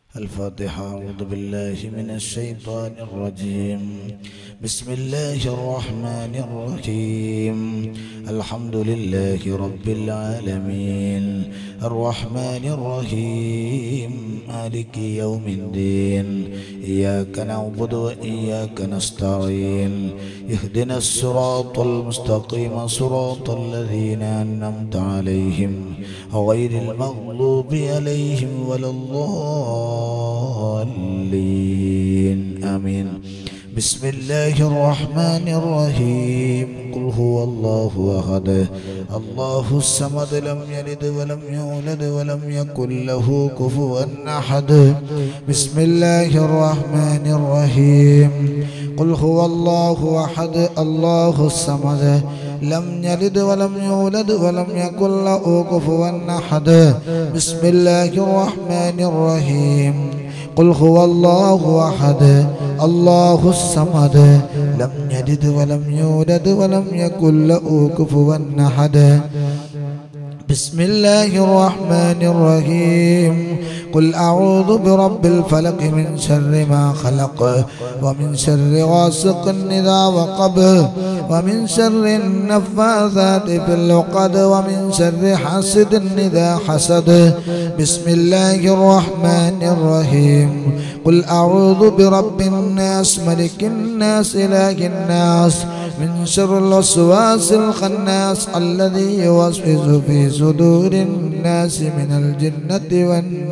الفاتحة أعوذ بالله من الشيطان الرجيم بسم الله الرحمن الرحيم الحمد لله رب العالمين الرحمن الرحيم مالك يوم الدين إياك نعبد وإياك نستعين اهدنا الصراط المستقيم صراط الذين أنعمت عليهم غير المغضوب عليهم ولا الضالين آمين بسم الله الرحمن الرحيم قل هو الله أحد الله الصمد لم يلد ولم يولد ولم يكن له كفوا أحد بسم الله الرحمن الرحيم قل هو الله أحد الله الصمد لم يلد ولم يولد ولم يكن له كفوا أحد بسم الله الرحمن الرحيم قل هو الله أحد الله الصمد لم يلد ولم يولد ولم يكن له كفوا أحد بسم الله الرحمن الرحيم قل أعوذ برب الفلق من شر ما خلق ومن شر غاسق إذا وقب ومن شر النفاثات في العقد ومن شر حاسد إذا حسد بسم الله الرحمن الرحيم قل أعوذ برب الناس ملك الناس إله الناس من شر الوسواس الخناس الذي يوسوس في صدور الناس من الجنة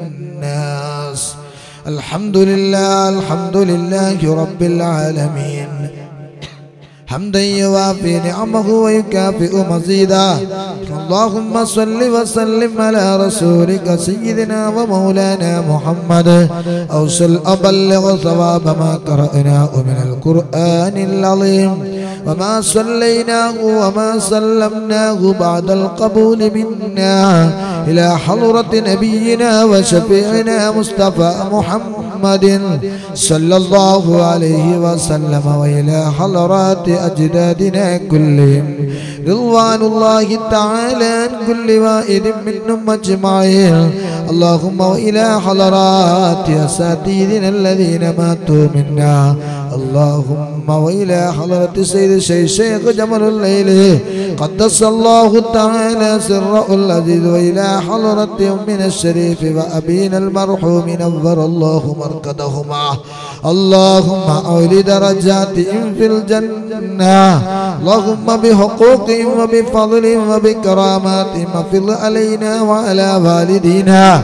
والناس الحمد لله الحمد لله رب العالمين حمدا يوافي نعمه ويكافئ مزيدا اللهم صل وسلم على رسولك سيدنا ومولانا محمد أوصل أبلغ ثواب ما قرأناه من القرآن العظيم وما صليناه وما سلمناه بعد القبول منا إلى حضرة نبينا وشفيعنا مصطفى محمد صلى الله عليه وسلم وإلى حضرات أجدادنا كلهم رضوان الله تعالى عن كل واحد منهم أجمعين اللهم وإلى حضرات أساتذتنا الذين ماتوا منا اللهم وإلى حضرة سيد الشيخ شيخ جمل الليل قدس الله تعالى سره العزيز وإلى حضرة أمنا الشريف وأبينا المرحوم نور الله مركدهما اللهم أولي درجاتهم في الجنة اللهم بحقوقهم وبفضلهم وبكراماتهم افضل علينا وعلى والدينا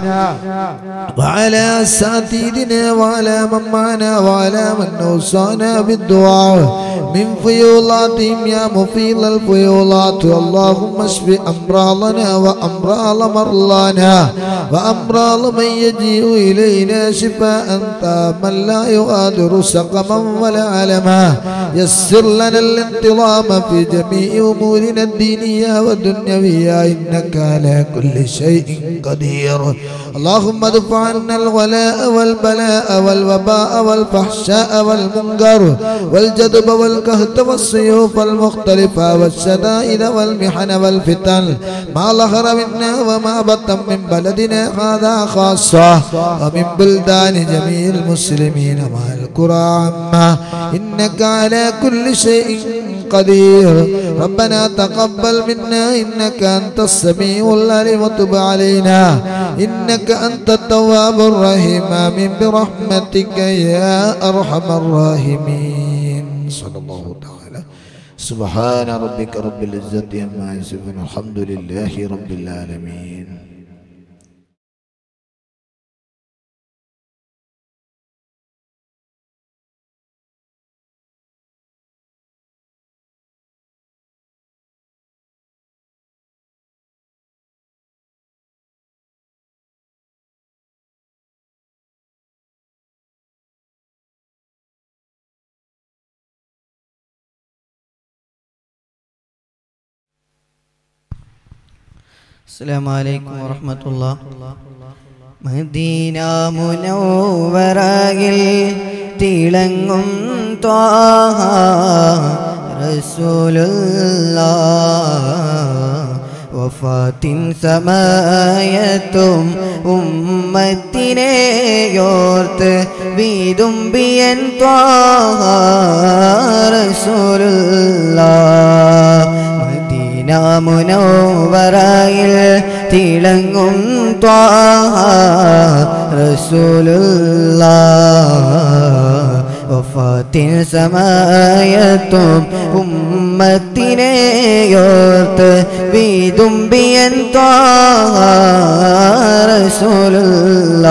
وعلى أساتذتنا وعلى من معنا وعلى من أوصانا بالدعاء من فيولاتهم يا مفيض الفيولات اللهم اشف أمراضنا وأمراض مرضانا وأمراض من يجيء إلينا شفاء تاما لا يغادر سقما ولا علما يسر لنا الانتظام في جميع أمورنا الدينية والدنيوية إنك على كل شيء قدير اللهم ادفع عنا الولاء والبلاء والوباء والفحشاء والمنكر والجدب والقهط والسيوف المختلفة والشدائد والمحن والفتن ما ظهر منا وما بطن من بلدنا هذا خاصة ومن بلدان جميع المسلمين مع القرى عامة إنك على كل شيء قدير ربنا تقبل منا إنك أنت السميع العليم وتب علينا إنك أنت التواب الرحيم آمين برحمتك يا أرحم الراحمين صلى الله تعالى سبحان ربك رب العزة عما يصفون الحمد لله رب العالمين السلام عليكم ورحمة الله Medina മുനവറകിൽ തിളങ്ങും Thwaha റസൂലുള്ള വഫാത്തിൻ സമയത്തും ഉമ്മത്തിനെയോർത്ത് വീതുമ്പിയൻ ത്വാറസുലുള്ള Medina മുനോവറയിൽ തിളങ്ങും ത്വാറസുലുള്ള വഫാത്തിൻ സമയത്തും ഉമ്മത്തിനെയോർത്ത് വീതുമ്പിയൻ ത്വാറസുലുള്ള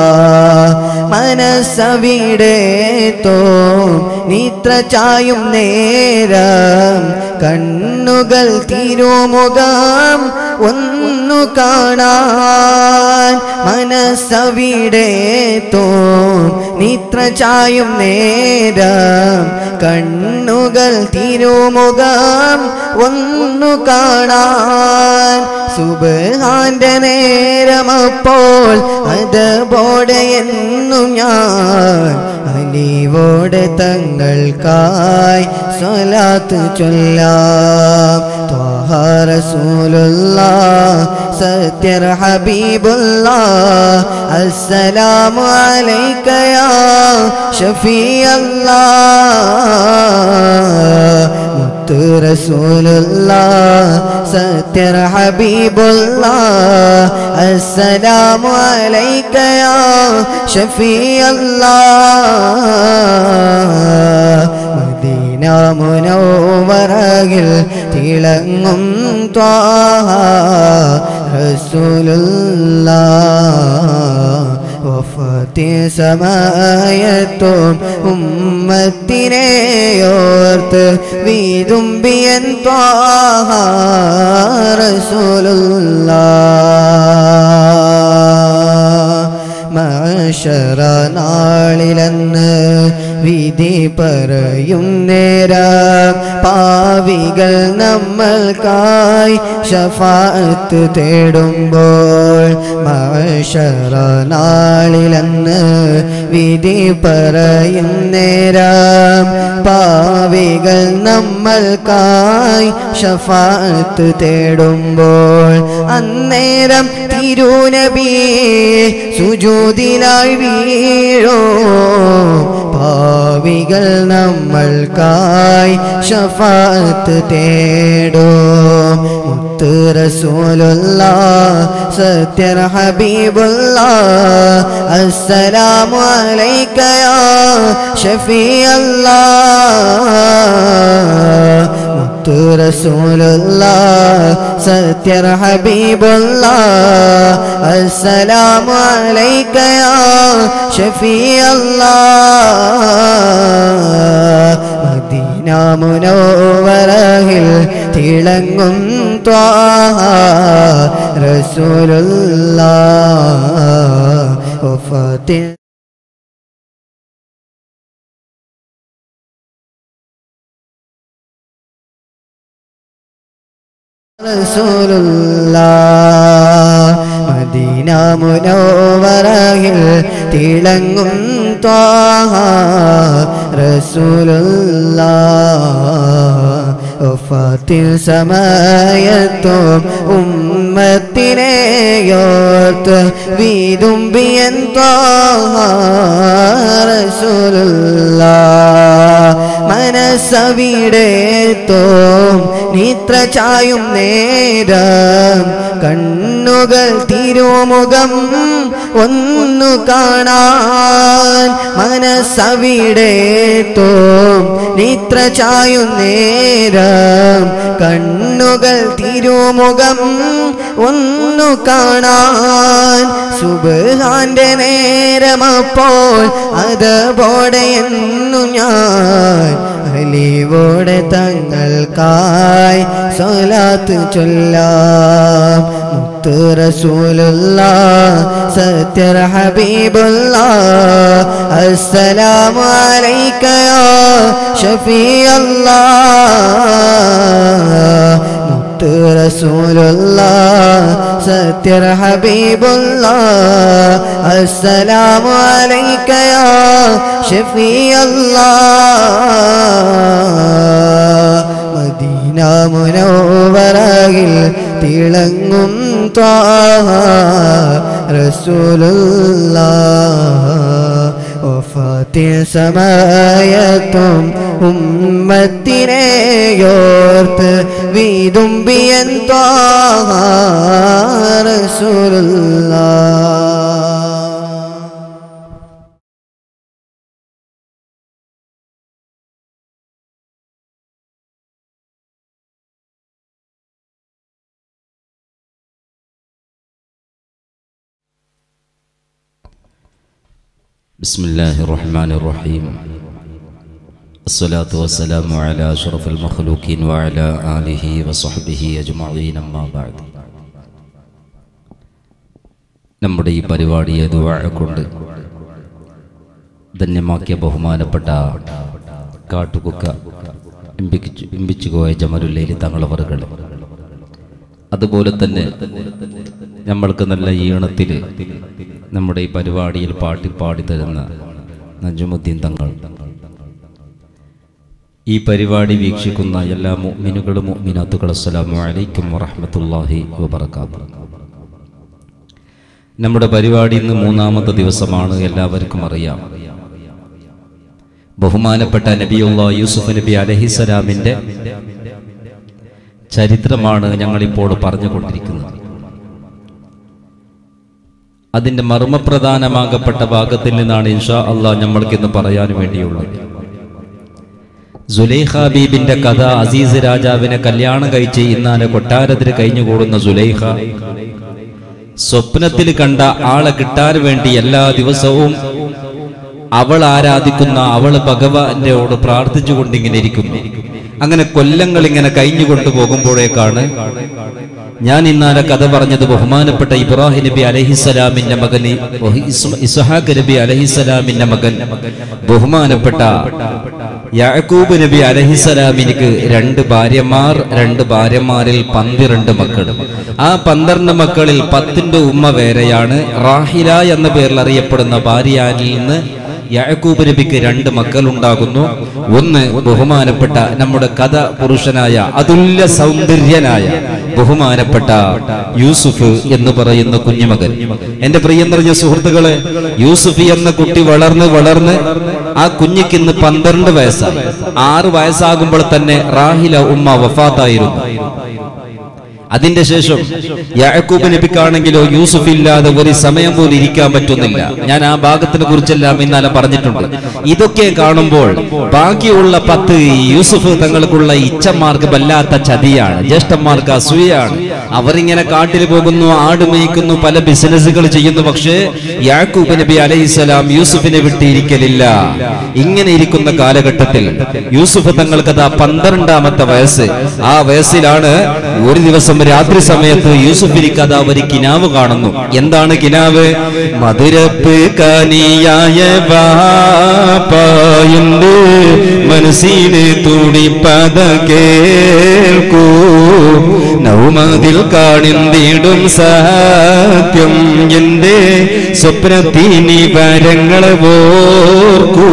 മനസ്സവിടെ തോ നിത്ര ചായും നേരം കണ്ണുകൾ തിരുമുഖം ഒന്നു കാണാൻ മനസ്സവിടെ തോ നിത്ര ചായും നേരം കണ്ണുകൾ തിരുമുഖം ഒന്നു കാണാൻ സുബഹാന്റെ നേരമപ്പോൾ അതുപോലെ എന്നും ഞാൻ അലിവോടെ തങ്ങൾക്കായി സ്വലാത്ത് ചൊല്ലാം ത്വാഹ റസൂലുള്ള സത്യർ ഹബീബുള്ള അസ്സലാമു അലൈക യാ ഷഫീഅല്ലാ മുത്തു റസൂലുള്ള സത്യർ ഹബീബുള്ള അസ്സലാമു അലൈക യാ ഷഫീഅല്ലാ മദീന മുനവ്വറയിൽ തിളങ്ങും ത്വാഹ റസൂലുള്ള വഫാത്തി സമയത്തും ഉമ്മത്തിനെയോർത്ത് വീതുമ്പിയൻ ത്വാഹ റസൂലുള്ള മഷറ നാളിലെന്ന് വിധി പറയും നേരം പാവികൾ നമ്മൾക്കായി ഷഫാത്ത് തേടുമ്പോൾ മഷറ നാളിലെന്ന് വിധി പറയും നേരം പാവികൾ നമ്മൾക്കായി ഷഫാത്ത് തേടുമ്പോൾ അന്നേരം തിരുനബി സുജൂതിലായി വീഴോ പാവികൾ നമ്മൾക്കായി ഷഫാത്ത് തേടോ മുത്ത് റസൂലുള്ള സത്യർ ഹബീബുള്ള അസ്സലാമു അലൈക യാ ഷഫീഅല്ലാ മുത്ത് റസൂലുള്ള സത്യർ ഹബീബുള്ള അസ്സലാമു അലൈക യാ ഷഫീഅല്ലാ മദീന മുനവ്വറയിൽ തിളങ്ങും ത്വാഹ റസൂലുള്ള വഫാത്തിൻ റസൂലുള്ള മദീന മുനവ്വറയിൽ തിളങ്ങും ത്വാഹ റസൂലുള്ള വഫാത്തിൻ സമയത്തും ഉമ്മത്തിനെയോർത്ത് വീതുമ്പിയൻ ത്വാഹ റസൂലുള്ള മനസ്സവിടേത്തോ നിത്ര ചായും നേരം കണ്ണുകൾ തിരുമുഖം ഒന്നു കാണാൻ മനസ്സവിടേത്തോ നിത്ര ചായും നേരം കണ്ണുകൾ തിരുമുഖം ഒന്നു കാണാൻ സുബഹാന്റെ നേരമപ്പോൾ അതുപോലെ എന്നു ഞാൻ അലിവോടെ തങ്ങൾക്കായി സ്വലാത്ത് ചൊല്ലാം മുത്ത് റസൂലുള്ള സത്യർ ഹബീബുള്ള അസ്സലാമു അലൈക യാ ഷഫീഅല്ലാ മുത്ത് റസൂലുള്ള സത്യർ ഹബീബുള്ള അസ്സലാമു അലൈക യാ ഷഫീഅല്ലാ മദീന മദീനാമുനോവറയിൽ തിളങ്ങും ത്വാഹ റസൂലുള്ള ഒഫാത്തിയ സമയത്തും ഉമ്മത്തിനെയോർത്ത് വീതുമ്പിയൻ ത്വാഹ റസൂലുള്ള بسم الله الرحمن الرحيم الصلاة والسلام على أشرف المخلوقين وعلى آله وصحبه أجمعين أما بعد നമ്മുടെ ഈ പരിപാടിയെ ദുആ കൊണ്ട് ധന്യമാക്കിയ ബഹുമാനപ്പെട്ട കാട്ടുകുക്ക ഇമ്പിച്ചു ഇമ്പിച്ചുകോയ ജമലുല്ലയിൽ തങ്ങളവറുകൾ അതുപോലെ തന്നെ നമ്മൾക്ക് നല്ല ഈണത്തിൽ നമ്മുടെ ഈ പരിപാടിയിൽ പാട്ടി പാടി തരുന്ന നജുമുദ്ദീൻ തങ്ങൾ ഈ പരിപാടി വീക്ഷിക്കുന്ന എല്ലാ മുഅ്മിനുകളും മുഅ്മിനാത്തുകളും അസ്സലാമു അലൈക്കും വറഹ്മത്തുള്ളാഹി വബറകാതുഹു നമ്മുടെ പരിപാടി ഇന്ന് മൂന്നാമത്തെ ദിവസമാണ് എല്ലാവർക്കും അറിയാം ബഹുമാനപ്പെട്ട നബിയുള്ള യൂസുഫ് നബി അലഹിസലാമിന്റെ ചരിത്രമാണ് ഞങ്ങളിപ്പോൾ പറഞ്ഞുകൊണ്ടിരിക്കുന്നത് അതിന്റെ മർമ്മപ്രധാനമാകപ്പെട്ട ഭാഗത്തിൽ നിന്നാണ് ഇൻഷാ അള്ളാഹ് നമ്മൾക്ക് ഇന്ന് പറയാൻ വേണ്ടിയുള്ളത് സുലൈഖ ബീബിന്റെ കഥ അസീസ് രാജാവിനെ കല്യാണം കഴിച്ച് ഇന്നാലെ കൊട്ടാരത്തിൽ കഴിഞ്ഞുകൂടുന്ന സുലൈഖ സ്വപ്നത്തിൽ കണ്ട ആളെ കിട്ടാൻ വേണ്ടി എല്ലാ ദിവസവും അവൾ ആരാധിക്കുന്ന അവൾ ഭഗവാന്റെയോട് പ്രാർത്ഥിച്ചുകൊണ്ടിങ്ങനെ ഇരിക്കുന്നു അങ്ങനെ കൊല്ലങ്ങൾ ഇങ്ങനെ കഴിഞ്ഞുകൊണ്ടു പോകുമ്പോഴേക്കാണ് ഞാൻ ഇന്നാലെ കഥ പറഞ്ഞത് ബഹുമാനപ്പെട്ട ഇബ്രാഹിം നബി അലഹിസലാമിന്റെ മകൻ ഇസ്ഹാഖ് നബി അലഹിസലാമിന്റെ മകൻ ബഹുമാനപ്പെട്ട യാക്കൂബ് നബി അലഹിസലാമിനിക്ക് രണ്ട് ഭാര്യമാർ രണ്ട് ഭാര്യമാരിൽ പന്തിരണ്ട് മക്കൾ ആ പന്ത്രണ്ട് മക്കളിൽ പത്തിന്റെ ഉമ്മ വേറെയാണ് റാഹില എന്ന പേരിൽ അറിയപ്പെടുന്ന ഭാര്യയാനിൽ നിന്ന് യാക്കൂബ് നബിക്ക് രണ്ട് മക്കൾ ഉണ്ടാകുന്നു ഒന്ന് ബഹുമാനപ്പെട്ട നമ്മുടെ കഥ പുരുഷനായ അതുല്യ സൗന്ദര്യനായ ബഹുമാനപ്പെട്ട യൂസുഫ് എന്ന് പറയുന്ന കുഞ്ഞുമകൻ എന്റെ പ്രിയം നിറഞ്ഞ സുഹൃത്തുക്കളെ യൂസുഫ് എന്ന കുട്ടി വളർന്ന് വളർന്ന് ആ കുഞ്ഞിക്ക് ഇന്ന് പന്ത്രണ്ട് വയസ്സായി ആറ് വയസ്സാകുമ്പോൾ തന്നെ റാഹില ഉമ്മ വഫാത്തായിരുന്നു അതിന്റെ ശേഷം യാക്കൂബ് നബിക്കാണെങ്കിലോ യൂസുഫ് ഇല്ലാതെ ഒരു സമയം പോലും ഇരിക്കാൻ പറ്റുന്നില്ല ഞാൻ ആ ഭാഗത്തിനെ കുറിച്ചെല്ലാം ഇന്നലെ പറഞ്ഞിട്ടുണ്ട് ഇതൊക്കെ കാണുമ്പോൾ ബാക്കിയുള്ള പത്ത് യൂസുഫ് തങ്ങൾക്കുള്ള ഇച്ഛന്മാർക്ക് വല്ലാത്ത ചതിയാണ് ജ്യേഷ്ഠന്മാർക്ക് അസൂയാണ് അവരിങ്ങനെ കാട്ടിൽ പോകുന്നു ആട് മേയ്ക്കുന്നു പല ബിസിനസ്സുകൾ ചെയ്യുന്നു പക്ഷേ യാക്കൂബ് നബി അലൈഹിസ്സലാം യൂസുഫിനെ വിട്ടിരിക്കലില്ല ഇങ്ങനെ ഇരിക്കുന്ന കാലഘട്ടത്തിൽ യൂസുഫ് തങ്ങൾക്കത് പന്ത്രണ്ടാമത്തെ വയസ്സ് ആ വയസ്സിലാണ് ഒരു ദിവസം രാത്രി സമയത്ത് യൂസുഫിനിക്ക് അതാ ഒരു കിനാവ് കാണുന്നു എന്താണ് കിനാവ് മധുരപ്പ് കനിയായ വാപ്പായുണ്ട് മനസ്സിന് തുടിപ്പത കേൾക്കൂ നൗമതിൽ കാണിന്തിടും സത്യം എന്റെ സ്വപ്നത്തിനി വരങ്ങൾ ഓർക്കൂ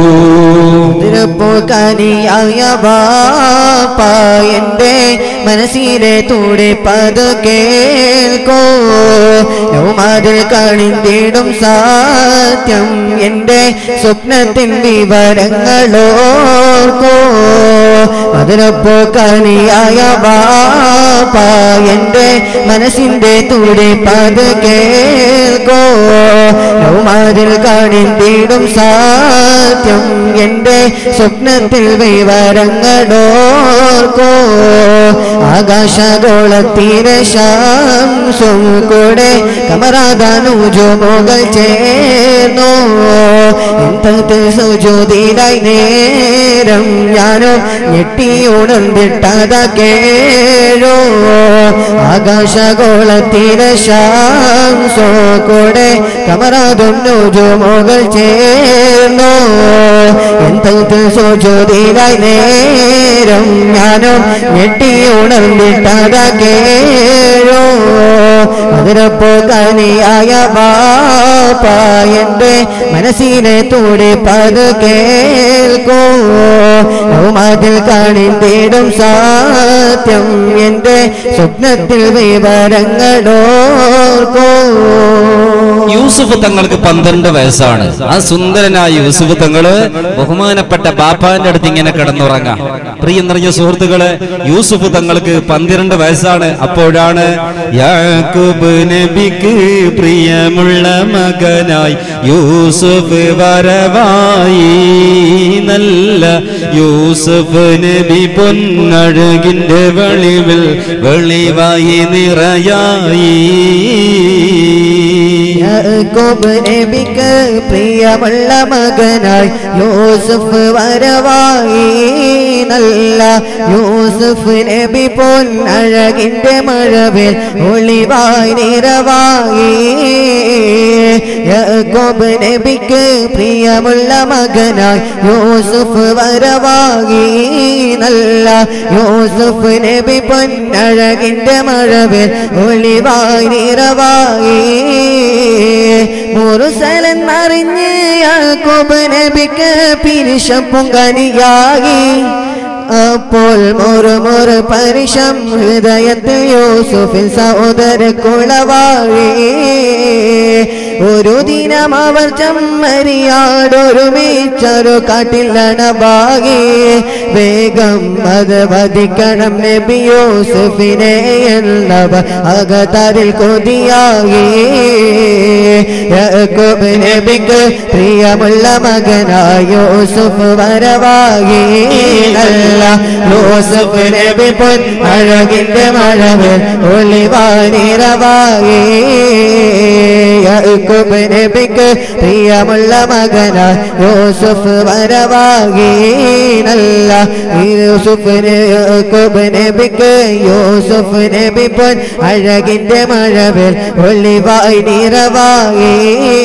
കനിയായ ബാപ്പ എൻ്റെ മനസ്സിലെ തൂടെ പത് കേൾക്കോ യൗമാതിൽ കണിന്തിടും സത്യം എൻ്റെ സ്വപ്നത്തിൻ വിവരങ്ങളോർക്കോ അതിനപ്പോ കനിയായ ബാപ്പ എൻ്റെ മനസ്സിൻ്റെ തൂടെ പത് കേൾക്കോ യൗമാതിൽ കണിന്തിടും സത്യം എൻ്റെ സ്വപ്നത്തിൽ വിവരങ്ങളോർക്കോ ആകാശഗോളത്തിലെ ശംസും കൂടെ കമറാദാനുജോ മുകൾ ചേർന്നു എന്ത് സുജോതിരായി നേരം ഞാനോ ഞെട്ടിയുണർന്നിട്ടത കേഴോ ആകാശഗോളത്തിലെ ശംസോ കൂടെ കമറാദുന്നുജോ മുകൾ ചേർന്നു എന്ത് സുജോതിരായി നേരം ഞാനോ ഞെട്ടിയുണർന്നിട്ടത കേഴോ അതിരപ്പോ കനിയായ ബാപ്പ ബാപ്പ എന്റെ മനസ്സിനെ തുടിപ്പത് കേൾക്കൂ അതിൽ കാണിന്തിടും സത്യം എന്റെ സ്വപ്നത്തിൽ വിവരങ്ങളോർക്കൂ യൂസുഫ് തങ്ങൾക്ക് പന്ത്രണ്ട് വയസ്സാണ് ആ സുന്ദരനായ യൂസുഫ് തങ്ങള് ബഹുമാനപ്പെട്ട ബാപ്പാന്റെ അടുത്ത് ഇങ്ങനെ കിടന്നുറങ്ങാം പ്രിയം നിറഞ്ഞ സുഹൃത്തുക്കള് യൂസുഫ് തങ്ങൾക്ക് പന്ത്രണ്ട് വയസ്സാണ് അപ്പോഴാണ് യാക്കൂബ് നബിക്ക് പ്രിയമുള്ള മകനായി യൂസുഫ് വരവായി നല്ല യൂസുഫ് നബി പൊന്നഴകിന്റെ വെളിവിൽ വെളിവായി നിറയായി യാക്കോബ് നബിക്ക് പ്രിയമുള്ള മകനായി യൂസുഫ് വരവായി നല്ല യൂസുഫ് നബി പോൽ അഴകിന്റെ മഴവിൽ ഒളിവായി നിറവായി യാക്കോബ് നബിക്ക് പ്രിയമുള്ള മകനായി യൂസുഫ് വരവായി നല്ല യൂസുഫ് നബി പൊന്നഴകിന്റെ മഴവിൽ ഒളിവായി നിറവായി മുറുസലെന്നറിഞ്ഞ് യാക്കോബ് നബിക്ക് പിരിശം പൊങ്കനിയായി അപ്പോൾ മുറുമുറു പരിശം ഹൃദയത്തിൽ യൂസുഫിൽ സഹോദര കുളവാഴി ഒരു ദിനം അവർ ചമ്മരിയാടൊരുമിച്ചൊരു കാട്ടില്ലണവാകി വേഗം അത് വധിക്കണം നബി യൂസുഫിനെ എന്നവർ അകതാരിൽ കൊതിയായി യാക്കോബ് നബിക്ക് പ്രിയമുള്ള മകനായ യൂസുഫ് വരവായി നല്ല യൂസുഫ് നബി പൊൻ അഴകിന്റെ മഴവിൽ ഒളിവാനിറവായി യാക്കോബ് നബിക്ക് പ്രിയമുള്ള മകനായ യൂസുഫ് വരവായി നല്ല യൂസുഫ് യാക്കോബ് നബിക്ക് യൂസുഫ് നബി പൊൻ അഴകിന്റെ മഴവിൽ ഒളിവായി നിറവായി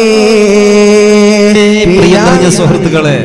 പ്രിയ നിറഞ്ഞ സുഹൃത്തുക്കളെ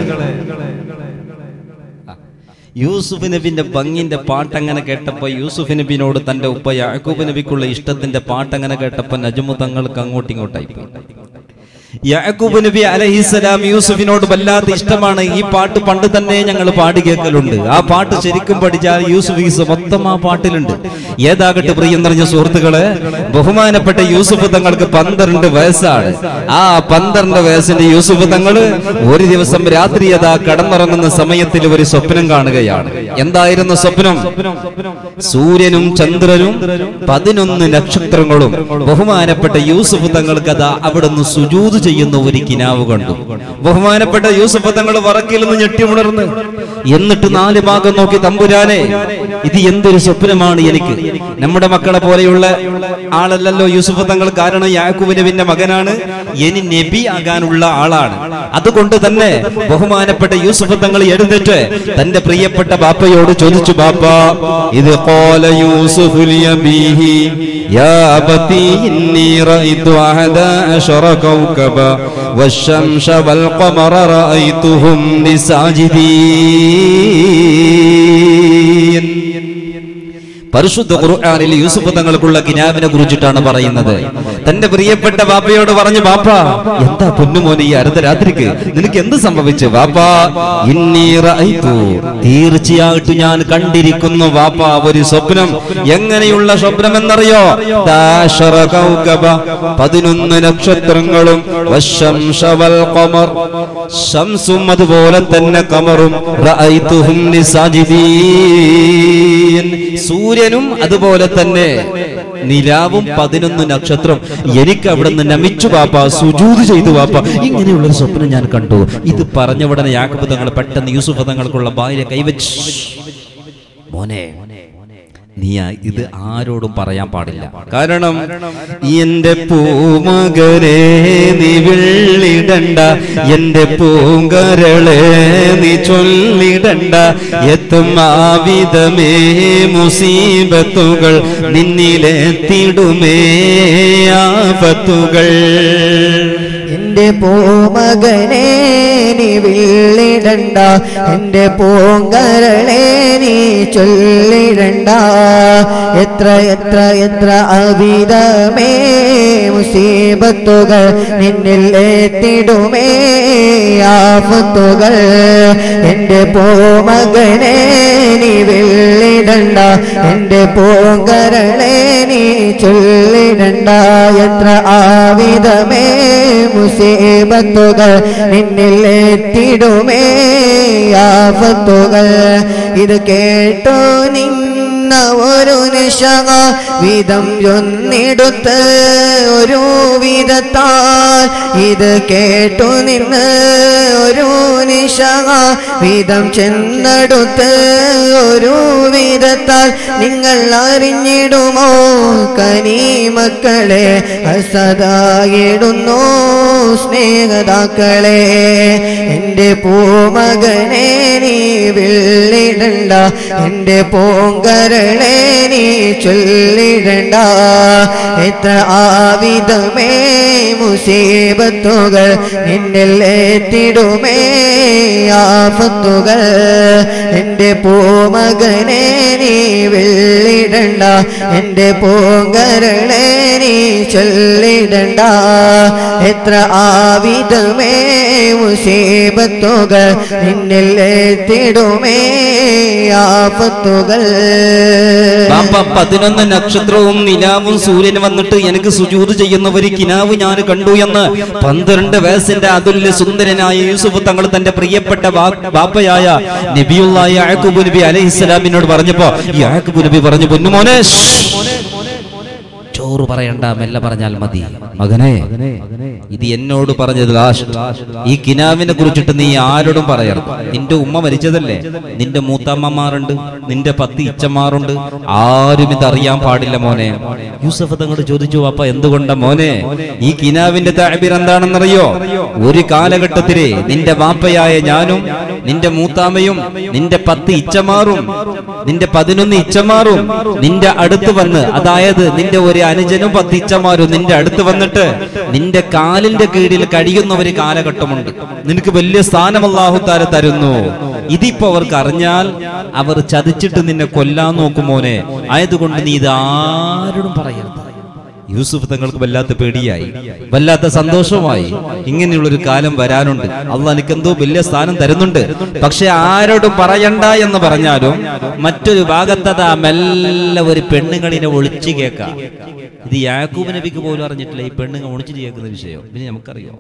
യൂസുഫ് നബിന്റെ ഭംഗിന്റെ പാട്ടങ്ങനെ കേട്ടപ്പോ യൂസുഫ് നബിനോട് തന്റെ ഉപ്പ യാക്കൂബ് നബിക്കുള്ള ഇഷ്ടത്തിന്റെ പാട്ടങ്ങനെ കേട്ടപ്പോ നജമു തങ്ങൾക്ക് അങ്ങോട്ടും ഇങ്ങോട്ടായി പോയി. യാക്കൂബ് നബി അലഹിസലാം യൂസുഫിനോട് വല്ലാത്ത ഇഷ്ടമാണ് ഈ പാട്ട് പണ്ട് തന്നെ ഞങ്ങൾ പാടി കേൾക്കലുണ്ട് ആ പാട്ട് ശരിക്കും പഠിച്ചാൽ യൂസുഫ് ഈസ് മൊത്തം ആ പാട്ടിലുണ്ട് ഏതാകട്ടെ പ്രിയം നിറഞ്ഞ സുഹൃത്തുക്കളെ ബഹുമാനപ്പെട്ട യൂസുഫ് തങ്ങൾക്ക് പന്ത്രണ്ട് വയസ്സാണ് ആ പന്ത്രണ്ട് വയസ്സിന്റെ യൂസുഫ് തങ്ങള് ഒരു ദിവസം രാത്രി അതാ കടന്നുറങ്ങുന്ന സമയത്തിൽ ഒരു സ്വപ്നം കാണുകയാണ് എന്തായിരുന്നു സ്വപ്നം സൂര്യനും ചന്ദ്രനും പതിനൊന്ന് നക്ഷത്രങ്ങളും ബഹുമാനപ്പെട്ട യൂസുഫ് തങ്ങൾക്ക് അതാ അവിടുന്ന് സുജൂത് ചെയ്യുന്ന ഒരു കിനാവ് കണ്ടു ബഹുമാനപ്പെട്ട യൂസുഫ് തങ്ങൾ വറക്കിൽ നിന്ന് ഞെട്ടിമുണർന്ന് എന്നിട്ട് നാല് ഭാഗം നോക്കി തമ്പുരാനെ ഇത് എന്തൊരു സ്വപ്നമാണ് എനിക്ക് നമ്മുടെ മക്കളെ പോലെയുള്ള ആളല്ലല്ലോ യൂസുഫ് തങ്ങൾ കാരണം യാക്കൂബ് നബിന്റെ മകനാണ് ഇനി നബി ആകാനുള്ള ആളാണ് അതുകൊണ്ട് തന്നെ ബഹുമാനപ്പെട്ട യൂസുഫ് തങ്ങൾ എഴുന്നേറ്റ് തന്റെ പ്രിയപ്പെട്ട ബാപ്പയോട് ചോദിച്ചു ബാപ്പ ഇത് കോല യൂസുഫ് ലിയബീഹി യാ അബതി ഇന്നി റഅയ്തു അഹദ അശറ കൗകബ والشمس والقمر رأيتهم لساجدين പരിശുദ്ധ ഖുർആനിൽ യൂസുഫ് തങ്ങൾക്കുള്ള കിനാബിനെ കുറിച്ചിട്ടാണ് പറയുന്നത് തന്റെ പ്രിയപ്പെട്ട ബാപ്പയോട് പറഞ്ഞു ബാപ്പ എന്താ പൊന്നുമോനെ ഈ അർദ്ധരാത്രിക്ക് നിനക്ക് എന്ത് സംഭവിച്ചു ബാപ്പ ഇന്നി റഅയ്തു തീർച്ചയായിട്ടും ഞാൻ കണ്ടിരിക്കുന്നു ബാപ്പ ഒരു സ്വപ്നം എങ്ങനെയുള്ള സ്വപ്നം എന്നറിയോ ദാശറ കൗകബ പതിനൊന്ന് നക്ഷത്രങ്ങളും വശംസ വൽ ഖമർ ശംസും അതുപോലെ തന്നെ കമറും റഅയ്തുഹും ലിസാജിദീൻ സൂര്യനും അതുപോലെ തന്നെ നിലാവും പതിനൊന്ന് നക്ഷത്രം എനിക്ക് അവിടെ നിന്ന് നമിച്ചു പാപ്പ സുജൂത് ചെയ്തു പാപ്പ ഇങ്ങനെയുള്ള ഒരു സ്വപ്നം ഞാൻ കണ്ടു ഇത് പറഞ്ഞ ഉടനെ യാക്കബ് തങ്ങൾ പെട്ടെന്ന് യൂസുഫ് തങ്ങൾക്കുള്ള ഭാര്യ കൈവച്ച് മോനെ നീ ആ- ഇത് ആരോടും പറയാൻ പാടില്ല കാരണം എന്റെ പൂമകരെ നീ വെള്ളിടണ്ട എന്റെ പൂങ്കരളെ നീ ചൊല്ലിടണ്ട എത്തും ആവിധമേ മുസീബത്തുകൾ നിന്നിലെത്തിടുമേ ആപത്തുകൾ എന്റെ പൂമകനെ നീ വിള്ളിടണ്ട ചൊല്ലിടണ്ട എന്റെ പൂങ്കരളെ നീ ചൊല്ലിടണ്ട എത്ര എത്ര എത്ര അവിധമേ മുസീബത്തുകൾ നിന്നിൽ എത്തിടുമേ ആഫത്തുകൾ എന്റെ പൂമകനെ നീ വെള്ളിടണ്ട എന്റെ പൂങ്കരളെ നീ ചൊല്ലിടണ്ട എത്ര ആവിധമേ മുസീബത്തുകൾ നിന്നിൽ എത്തിടുമേ ആഫത്തുകൾ ഇത് കേട്ടോ നിന്ന ഒരു നിശക വിധം ഒന്നിടുത്ത് ഒരു വിധത്താൽ ഇത് കേട്ടു നിന്ന് ഒരു നിശക വിധം ചെന്നെടുത്ത് ഒരു വിധത്താൽ നിങ്ങൾ അറിഞ്ഞിടുമോ കനീമക്കളെ അസതായിടുന്നു സ്നേഹതാക്കളെ എൻ്റെ പൂമകനെ നീ വെള്ളിടണ്ട എൻ്റെ പൂങ്കരളെ നീ ചൊല്ലിടണ്ട എത്ര ആവിധമേ മുസീബത്തുകൾ നിന്നിൽ എത്തിടുമേ ആഫത്തുകൾ എൻ്റെ പൂമകനെ നീ വെള്ളിടണ്ട എൻ്റെ പൂങ്കരളെ നീ ചൊല്ലിടണ്ട എത്ര ആവിധമേ മുസീബത്തുകൾ നിന്നിൽ എത്തിടുമേ ആഫത്തുകൾ ബാപ്പ പതിനൊന്ന് നക്ഷത്രവും നിലാവും സൂര്യനും വന്നിട്ട് എനിക്ക് സുജൂത് ചെയ്യുന്ന ഒരു കിനാവ് ഞാൻ കണ്ടു എന്ന് പന്ത്രണ്ട് വയസ്സിന്റെ അതുല്യ സുന്ദരനായ യൂസുഫ് തങ്ങൾ തന്റെ പ്രിയപ്പെട്ട ബാ- ബാപ്പയായ നബിയുള്ള യാക്കൂബ് നബി അലൈഹിസ്സലാമിനോട് പറഞ്ഞപ്പോ യാക്കൂബ് നബി പറഞ്ഞു പൊന്നുമോനെ ശ്ശ്. ചോറ് പറയണ്ട മെല്ലെ പറഞ്ഞാൽ മതി മകനെ ഇത് എന്നോട് പറഞ്ഞത് ലാസ്റ്റ് ഈ കിനാവിനെ കുറിച്ചിട്ട് നീ ആരോടും പറയരുത് നിന്റെ ഉമ്മ മരിച്ചതല്ലേ നിന്റെ മൂത്തമ്മമാരുണ്ട് നിന്റെ പത്ത് ഇച്ചമാറുണ്ട് ആരും ഇത് അറിയാൻ പാടില്ല മോനെ യൂസഫ് തങ്ങോട് ചോദിച്ചു അപ്പ എന്തുകൊണ്ടാ മോനെ ഈ കിനാവിന്റെ താഴ്ബിർ എന്താണെന്നറിയോ ഒരു കാലഘട്ടത്തില് നിന്റെ വാപ്പയായ ഞാനും നിന്റെ മൂത്താമ്മയും നിന്റെ പത്ത് ഇച്ചമാറും നിന്റെ പതിനൊന്ന് ഇച്ചമാറും നിന്റെ അടുത്ത് വന്ന് അതായത് നിന്റെ ഒരു അനുജനും പത്ത് ഇച്ചമാരും നിന്റെ അടുത്ത് വന്നിട്ട് നിന്റെ കാലിന്റെ കീഴിൽ കഴിയുന്ന ഒരു കാലഘട്ടമുണ്ട് നിനക്ക് വലിയ സ്ഥാനം അള്ളാഹുത്താര തരുന്നു ഇതിപ്പോ അവർക്ക് അറിഞ്ഞാൽ അവർ ചതിച്ചിട്ട് നിന്നെ കൊല്ലാൻ നോക്കുമോനെ ആയതുകൊണ്ട് നീ ഇത് ആരോടും പറയരുത് യൂസുഫ് തങ്ങൾക്ക് വല്ലാത്ത പേടിയായി വല്ലാത്ത സന്തോഷമായി ഇങ്ങനെയുള്ളൊരു കാലം വരാനുണ്ട് അള്ളാഹ് എനിക്കെന്തോ വലിയ സ്ഥാനം തരുന്നുണ്ട് പക്ഷെ ആരോടും പറയണ്ട എന്ന് പറഞ്ഞാലും മറ്റൊരു ഭാഗത്തതാ മെല്ലെ ഒരു പെണ്ണുങ്ങളിനെ ഒളിച്ചു കേൾക്കാം ഇത് യാക്കൂബ് നബിക്ക് പോലും അറിഞ്ഞിട്ടില്ല ഈ പെണ്ണുങ്ങൾ ഒളിച്ചു കേൾക്കുന്ന വിഷയം പിന്നെ നമുക്കറിയാം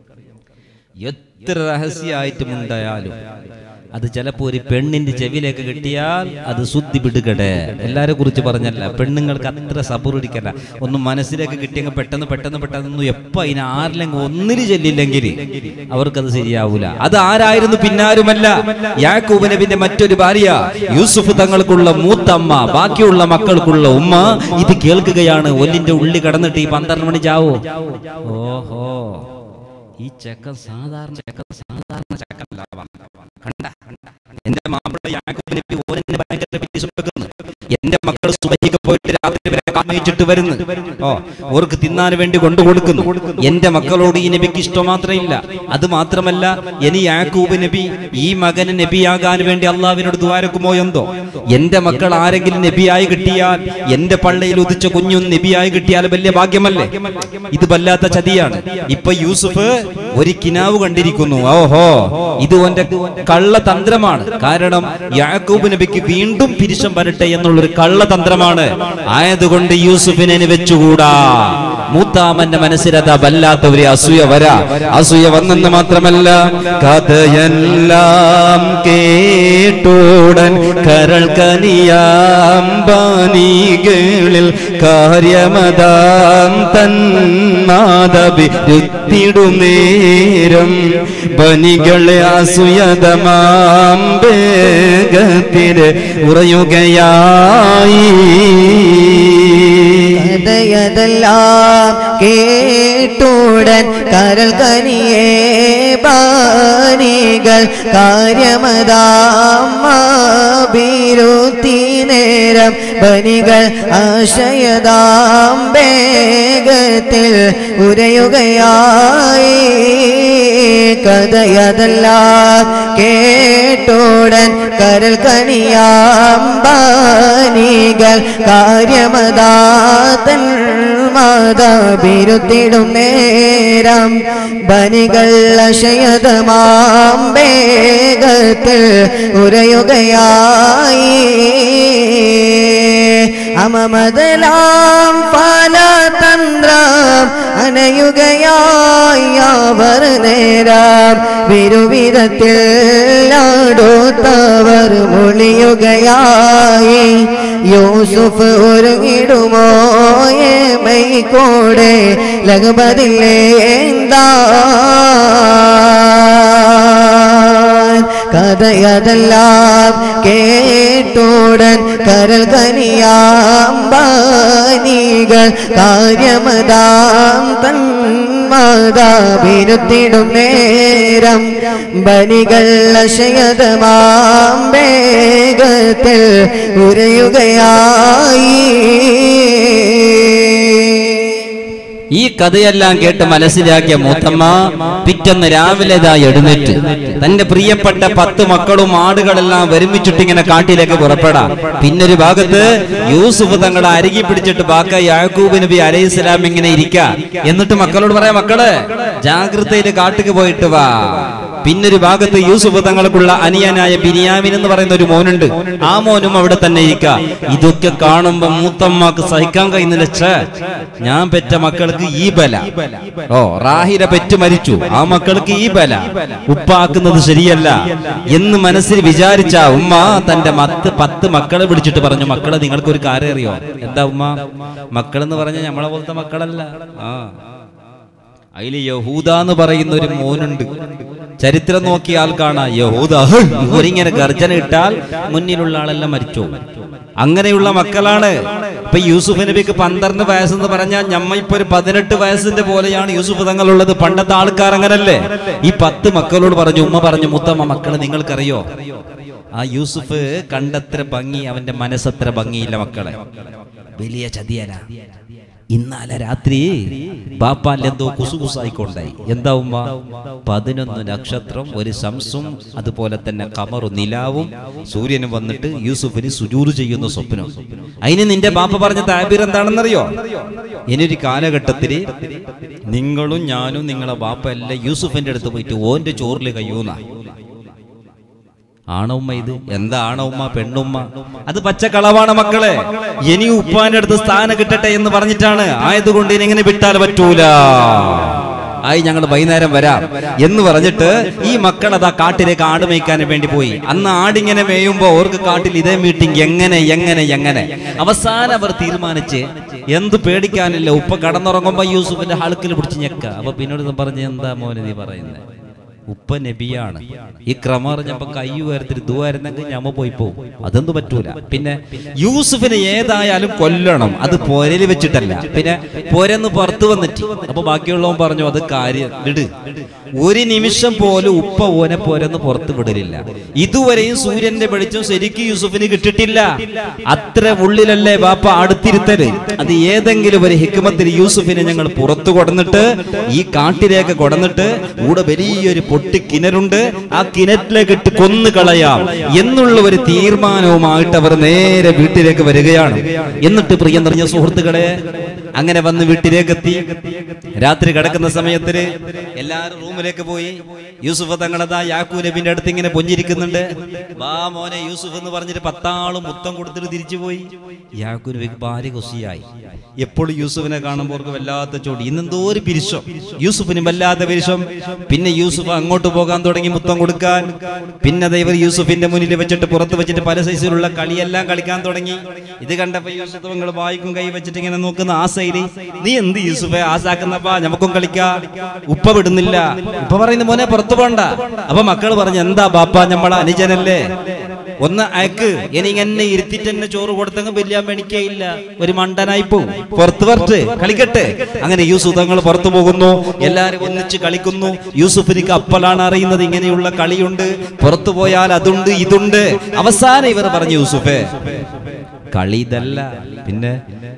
എത്ര രഹസ്യമായിട്ടും ഉണ്ടായാലും അത് ചിലപ്പോ ഒരു പെണ്ണിന്റെ ചെവിയിലേക്ക് കിട്ടിയാൽ അത് ശുദ്ധി പിടുകടെ എല്ലാരെ കുറിച്ച് പറഞ്ഞല്ല പെണ്ണുങ്ങൾക്ക് അത്ര സബുറിക്കല്ല ഒന്നും മനസ്സിലേക്ക് കിട്ടിയെങ്കിൽ പെട്ടെന്ന് പെട്ടെന്ന് പെട്ടെന്ന് എപ്പോ അതിന് ആരില്ലെങ്കിൽ ഒന്നിന് ചെല്ലില്ലെങ്കിൽ അവർക്കത് ശരിയാവൂല അത് ആരായിരുന്നു പിന്നാരുമല്ല യാക്കൂബ് നബിന്റെ മറ്റൊരു ഭാര്യ യൂസുഫ് തങ്ങൾക്കുള്ള മൂത്തമ്മ ബാക്കിയുള്ള മക്കൾക്കുള്ള ഉമ്മ ഇത് കേൾക്കുകയാണ് ഒല്ലിന്റെ ഉള്ളി കടന്നിട്ട് ഈ പന്ത്രണ്ട് മണി ചാവോ ഓഹോ ഈ ചെക്കൻ സാധാരണ ചെക്കൻ സാധാരണ ചെക്കല്ല കണ്ട എന്റെ മാപ്പിള യാക്കോബ് നബി ഓരെന്നെ ഭയങ്കര പീസ് വെക്കുന്നു എന്റെ മക്കൾ സുബഹിക്ക് പോയിട്ട് രാത്രി വരെ കാമിച്ചിട്ട് വരുന്നു ഓ ഓർക്ക് തിന്നാൻ വേണ്ടി കൊണ്ടു കൊടുക്കുന്നു എന്റെ മക്കളോട് ഈ നബിക്ക് ഇഷ്ടം മാത്രമില്ല അത് മാത്രമല്ല ഇനി യാക്കൂബ് നബി ഈ മകന് നബിയാകാൻ വേണ്ടി അള്ളാവിനോട് ദ്വാരക്കുമോ എന്തോ എന്റെ മക്കൾ ആരെങ്കിലും നബിയായി കിട്ടിയാൽ എന്റെ പള്ളയിൽ ഉദിച്ച കുഞ്ഞും നബിയായി കിട്ടിയാൽ വലിയ ഭാഗ്യമല്ലേ ഇത് വല്ലാത്ത ചതിയാണ് ഇപ്പൊ യൂസുഫ് ഒരു കിനാവ് കണ്ടിരിക്കുന്നു ഓഹോ ഇത് ഓന്റെ കള്ളതന്ത്രമാണ് കാരണം യാക്കൂബ് നബിക്ക് വീണ്ടും പിരിശം വരട്ടെ എന്നുള്ളൊരു കള്ളതന്ത്രമാണ് ആയതുകൊണ്ട് യൂസുഫിനെ ഇനി വെച്ചുകൂടാ മൂത്താമന്റെ മനസ്സിലത വല്ലാത്ത ഒരു അസൂയ വരാ അസൂയ വന്നെന്ന് മാത്രമല്ല കഥയെല്ലാം കേട്ടോടൻ കരൾ കനിയാം ബാനികളിൽ കാര്യമതാം തന്മാതഭിരുത്തിടും നേരം ബനികളെ അസുയതമാം വേഗത്തില് ഉറയുകയായി കഥയതെല്ലാം കേട്ടുടൻ കരൾ കനിയേ ബാനികൾ കാര്യമതാം നേരം ബനികൾ ആശയതാം വേഗത്തിൽ ഉരയുകയായി കഥയതെല്ലാം കേട്ടോടൻ കരൽ കനിയാമ്പാനികൾ കാര്യമതാതൻ മാതാപിരുത്തിടും നേരം ബനികൾ അശയതമാം വേഗത്തിൽ ഉരയുകയായി അമമതലാം ഫലതന്ത്രം അനയുകയായി അവർ നേരം വിരുവിധത്തിൽ അടുത്തവർ മൊഴിയുകയായി യൂസുഫ് ഒരുങ്ങിടുമോ ഏമൈക്കോടെ ലഘുപതില്ലേ എന്താ കഥയതെല്ലാം കേട്ടോടൻ കരൽ കനിയാമ്പാനികൾ കാര്യമതാം തൻ മാതാപിരുത്തിടും നേരം ബലികൾ അശയതമാം വേഗത്തിൽ ഉരയുകയായി ഈ കഥയെല്ലാം കേട്ട് മനസ്സിലാക്കിയ മൂത്തമ്മ പിറ്റന്ന് രാവിലെ ഇതാ എഴുന്നേറ്റ് തന്റെ പ്രിയപ്പെട്ട പത്ത് മക്കളും ആടുകളെല്ലാം ഒരുമിച്ചിട്ട് ഇങ്ങനെ കാട്ടിലേക്ക് പുറപ്പെടാം പിന്നൊരു ഭാഗത്ത് യൂസുഫ് തങ്ങളെ അരുകി പിടിച്ചിട്ട് ബാക്ക യാക്കൂബ് നബി അലൈഹി സ്വലാം ഇങ്ങനെ ഇരിക്ക എന്നിട്ട് മക്കളോട് പറയാം മക്കള് ജാഗ്രതയിൽ കാട്ടുക്ക് പോയിട്ട് വാ പിന്നൊരു ഭാഗത്ത് യൂസുഫ് തങ്ങൾക്കുള്ള അനിയനായ ബിനിയാമിൻ എന്ന് പറയുന്ന ഒരു മോനുണ്ട് ആ മോനും അവിടെ തന്നെ ഇരിക്ക ഇതൊക്കെ കാണുമ്പോ മൂത്തമ്മക്ക് സഹിക്കാൻ കഴിയുന്നില്ല ഛേ, ഞാൻ പെറ്റ മക്കൾക്ക് ഈ ബല ഓ റാഹിര പെറ്റു മരിച്ചു ആ മക്കൾക്ക് ഈ ബല ഉപ്പാക്കുന്നത് ശരിയല്ല എന്ന് മനസ്സിൽ വിചാരിച്ച ഉമ്മ തന്റെ മത്ത് പത്ത് മക്കളെ വിളിച്ചിട്ട് പറഞ്ഞു മക്കളെ നിങ്ങൾക്ക് ഒരു കാര്യം അറിയോ എന്താ ഉമ്മ മക്കളെന്ന് പറഞ്ഞ നമ്മളെ പോലത്തെ മക്കളല്ല ആ അതില് യഹൂദ എന്ന് പറയുന്ന ഒരു മോനുണ്ട് ചരിത്രം നോക്കിയാൽ കാണാം യഹൂദ ഹ്! ഇവരിങ്ങനെ ഗർജന ഇട്ടാൽ മുന്നിലുള്ള ആളെല്ലാം മരിച്ചു പോകും. അങ്ങനെയുള്ള മക്കളാണ് ഇപ്പൊ യൂസുഫ് നബിക്ക് പന്ത്രണ്ട് വയസ്സെന്ന് പറഞ്ഞാൽ ഞമ്മ ഇപ്പൊ ഒരു പതിനെട്ട് വയസ്സിന്റെ പോലെയാണ് യൂസുഫ് തങ്ങളുള്ളത് പണ്ടത്തെ ആൾക്കാർ അങ്ങനല്ലേ ഈ പത്ത് മക്കളോട് പറഞ്ഞു ഉമ്മ പറഞ്ഞു മുത്തമ്മ മക്കളെ നിങ്ങൾക്കറിയോ ആ യൂസുഫ് കണ്ടത്ര ഭംഗി അവന്റെ മനസ്സത്ര ഭംഗിയില്ല മക്കളെ വലിയ ചതിയല ഇന്നലെ രാത്രി ബാപ്പാൽ എന്തോ കുസുകുസായിക്കൊണ്ടായി എന്താ ഉമ്മ പതിനൊന്ന് നക്ഷത്രം ഒരു ശംസും അതുപോലെ തന്നെ കമറു നിലാവും സൂര്യനും വന്നിട്ട് യൂസുഫിന് സുജൂറ് ചെയ്യുന്ന സ്വപ്നം അതിന് നിന്റെ ബാപ്പ പറഞ്ഞ താബീർ എന്താണെന്നറിയോ ഇനിയൊരു കാലഘട്ടത്തില് നിങ്ങളും ഞാനും നിങ്ങളെ ബാപ്പ എല്ലാം യൂസുഫിന്റെ അടുത്ത് പോയിട്ട് ഓന്റെ ചോറിൽ കഴിയൂന്ന ആണുമ്മ ഇത് എന്താ ആണുമ്മ പെണ്ണുമ്മ അത് പച്ചക്കളവാണ് മക്കളെ ഇനി ഉപ്പാന്റെ അടുത്ത് സ്ഥാനം കിട്ടട്ടെ എന്ന് പറഞ്ഞിട്ടാണ് ആയതുകൊണ്ട് ഇനി ഇങ്ങനെ വിട്ടാൽ പറ്റൂല ആയി ഞങ്ങൾ വൈകുന്നേരം വരാം എന്ന് പറഞ്ഞിട്ട് ഈ മക്കൾ അതാ കാട്ടിലേക്ക് ആട് മേയ്ക്കാൻ വേണ്ടി പോയി അന്ന് ആടിങ്ങനെ മേയുമ്പോ അവർക്ക് കാട്ടിൽ ഇതേ മീറ്റിംഗ് എങ്ങനെ എങ്ങനെ എങ്ങനെ അവസാനം അവർ തീരുമാനിച്ച് എന്ത് പേടിക്കാനില്ല ഉപ്പ കടന്നുറങ്ങുമ്പോ യൂസുഫിന്റെ ഹളുക്കിൽ പിടിച്ച് ഞെക്ക അപ്പൊ പിന്നോട് പറഞ്ഞ് എന്താ മോനെ നീ പറയുന്നത് ഉപ്പ നബിയാണ് ഈ ക്രമം അറിഞ്ഞപ്പോ കൈ ഉയർത്തിട്ട് ദൂവായിരുന്നെങ്കിൽ ഞമ്മ പോയി പോകും അതൊന്നും പറ്റൂല പിന്നെ യൂസുഫിനെ ഏതായാലും കൊല്ലണം അത് പോരല് വെച്ചിട്ടല്ല പിന്നെ പോരെന്ന് പുറത്തു വന്നിട്ട് അപ്പൊ ബാക്കിയുള്ളവൻ പറഞ്ഞു അത് കാര്യം ഇട് ഒരു നിമിഷം പോലും ഉപ്പ ഓനെ പോരെന്ന് പുറത്ത് വിടലില്ല ഇതുവരെയും സൂര്യന്റെ വെളിച്ചം ശരിക്കും യൂസുഫിന് കിട്ടിയിട്ടില്ല അത്ര ഉള്ളിലല്ലേ ബാപ്പ അടുത്തിരുത്തല് അത് ഏതെങ്കിലും ഒരു ഹിക്മത്തിൽ യൂസുഫിനെ ഞങ്ങൾ പുറത്തു കൊടന്നിട്ട് ഈ കാട്ടിലേക്ക് കൊടന്നിട്ട് കൂടെ വലിയൊരു പൊട്ടി കിണറുണ്ട് ആ കിണറ്റിലേക്ക് ഇട്ട് കൊന്നു കളയാം എന്നുള്ള ഒരു തീരുമാനവുമായിട്ട് അവർ നേരെ വീട്ടിലേക്ക് വരികയാണ് എന്നിട്ട് പ്രിയം നിറഞ്ഞ സുഹൃത്തുക്കളെ അങ്ങനെ വന്ന് വീട്ടിലേക്ക് എത്തി രാത്രി കിടക്കുന്ന സമയത്തിന് എല്ലാരും റൂമിലേക്ക് പോയി യൂസുഫ് തങ്ങളതാ യാക്കൂ നബിന്റെ അടുത്ത് ഇങ്ങനെ പൊഞ്ചിരിക്കുന്നുണ്ട് വാ മോനെ യൂസുഫ് എന്ന് പറഞ്ഞിട്ട് പത്താളും മുത്തം കൊടുത്തിട്ട് തിരിച്ചു പോയി യാക്കൂ നബിക്ക് ഭാര്യ കുസിയായി എപ്പോഴും യൂസുഫിനെ കാണുമ്പോൾ അവർക്ക് വല്ലാത്ത ചോടി ഇന്നെന്തോ ഒരു പിരിശം യൂസുഫിന് വല്ലാത്ത പിരിശം പിന്നെ യൂസുഫ് അങ്ങോട്ട് പോകാൻ തുടങ്ങി മുത്തം കൊടുക്കാൻ പിന്നെ ദൈവ യൂസുഫിന്റെ മുന്നിൽ വെച്ചിട്ട് പുറത്ത് വെച്ചിട്ട് പല സൈസിലുള്ള കളിയെല്ലാം കളിക്കാൻ തുടങ്ങി ഇത് കണ്ടപ്പോ യൂസുഫ് നിങ്ങൾ വായിക്കും കൈ വെച്ചിട്ട് ഇങ്ങനെ നോക്കുന്ന ആ സൈഡ് നീ എന്ത് യൂസുഫെ ആസാക്കുന്നപ്പാ നമുക്കും കളിക്കാ ഉപ്പ വിടുന്നില്ല ഉപ്പ പറയുന്ന മോനെ പുറത്തു പോണ്ട അപ്പൊ മക്കൾ പറഞ്ഞു എന്താ ബാപ്പ നമ്മളെ അനുജനല്ലേ ഒന്ന് അയക്ക് ഇനി ഇങ്ങനെ ഇരുത്തിട്ട് തന്നെ ചോറ് കൊടുത്തെങ്കിൽ വലിയ മേടിക്കയില്ല ഒരു മണ്ടനായി പോകും പുറത്ത് പുറത്ത് കളിക്കട്ടെ അങ്ങനെ യൂസുഫ് തങ്ങൾ പുറത്തു പോകുന്നു എല്ലാരും ഒന്നിച്ച് കളിക്കുന്നു യൂസുഫിനിക്ക് അപ്പലാണ് അറിയുന്നത് ഇങ്ങനെയുള്ള കളിയുണ്ട് പുറത്തു പോയാൽ അതുണ്ട് ഇതുണ്ട് അവസാനം ഇവർ പറഞ്ഞു യൂസുഫേ കളി ഇതല്ല പിന്നെ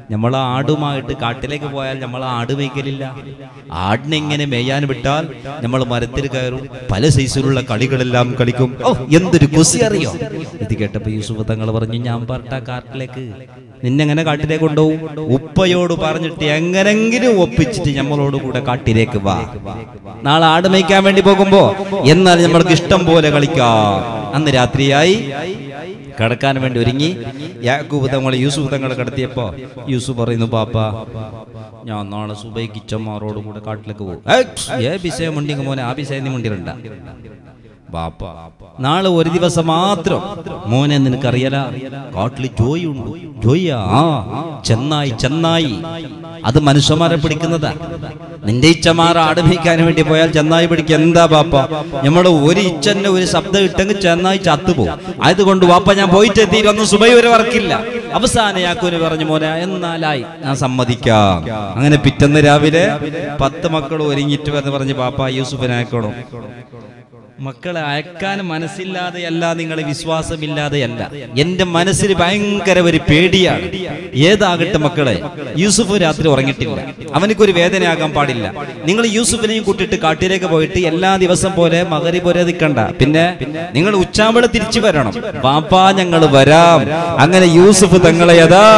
നമ്മൾ ആടുമായിട്ട് കാട്ടിലേക്ക് പോയാൽ നമ്മൾ ആട് മേയ്ക്കലില്ല ആടിനെ ഇങ്ങനെ മേയാൻ വിട്ടാൽ നമ്മൾ മരത്തിൽ കയറും പല സൈസിലുള്ള കളികളെല്ലാം കളിക്കും ഓ എന്തൊരു കുസി അറിയോ ഇത് കേട്ടപ്പോ യൂസുഫ് തങ്ങൾ പറഞ്ഞു ഞാൻ പറഞ്ഞ കാട്ടിലേക്ക് നിന്നെങ്ങനെ കാട്ടിലേക്ക് കൊണ്ടുപോകും ഉപ്പയോട് പറഞ്ഞിട്ട് എങ്ങനെങ്കിലും ഒപ്പിച്ചിട്ട് നമ്മളോട് കൂടെ കാട്ടിലേക്ക് വാ നാളെ ആട് മേയ്ക്കാൻ വേണ്ടി പോകുമ്പോ എന്നാൽ നമ്മൾക്ക് ഇഷ്ടം പോലെ കളിക്കാം അന്ന് രാത്രിയായി കടക്കാൻ വേണ്ടി ഒരുങ്ങി യാക്കൂബ് തങ്ങൾ യൂസുഫ് തങ്ങൾ കടത്തിയപ്പോ യൂസുഫ് പറയുന്നു പാപ്പ ഞാൻ നാളെ സുബൈ കിച്ചന്മാരോട് കൂടെ കാട്ടിലേക്ക് പോകും ഏ ബിസയ മുണ്ടിങ് മോനെ ആ ബിസയ നീ മുണ്ടിരണ്ട ബാപ്പ നാളെ ഒരു ദിവസം മാത്രം മോനെ നിനക്കറിയല കാട്ടിൽ ജോയി ഉണ്ട് ജോയിയാ ആ ചെന്നായി ചെന്നായി അത് മനുഷ്യന്മാരെ പിടിക്കുന്നതാ നിന്റെ ഇച്ചമാർ ആട് മേയ്ക്കാൻ വേണ്ടി പോയാൽ ചെന്നായി പിടിക്കുക എന്താ ബാപ്പ നമ്മുടെ ഒരു ഇച്ചന്റെ ഒരു ശബ്ദം ഇട്ടെങ്കിൽ ചെന്നായി ചത്തുപോകും അതുകൊണ്ട് ബാപ്പ ഞാൻ പോയിട്ട് എത്തിയിട്ടൊന്നും സുബൈ ഒരു വർക്കില്ല അവസാന യാക്കൂന് പറഞ്ഞു മോനെ എന്നാലായി ഞാൻ സമ്മതിക്കാം അങ്ങനെ പിറ്റന്ന് രാവിലെ പത്ത് മക്കൾ ഒരുങ്ങിയിട്ട് വന്ന് പറഞ്ഞ് ബാപ്പ യൂസുഫിനെ അയക്കണം മക്കളെ അയക്കാൻ മനസ്സില്ലാതെയല്ല നിങ്ങൾ വിശ്വാസമില്ലാതെയല്ല എന്റെ മനസ്സിൽ ഭയങ്കര ഒരു പേടിയാണ് ഏതാകട്ടെ മക്കളെ യൂസുഫ് രാത്രി ഉറങ്ങിയിട്ടില്ല അവനക്കൊരു വേദനയാകാൻ പാടില്ല നിങ്ങൾ യൂസുഫിനെയും കൂട്ടിയിട്ട് കാട്ടിലേക്ക് പോയിട്ട് എല്ലാ ദിവസം പോലെ മകരി പോലെ നിൽക്കണ്ട പിന്നെ നിങ്ങൾ ഉച്ചാമ്പള തിരിച്ചു വരണം പാപ്പാ ഞങ്ങൾ വരാം അങ്ങനെ യൂസുഫ് തങ്ങളെ യഥാ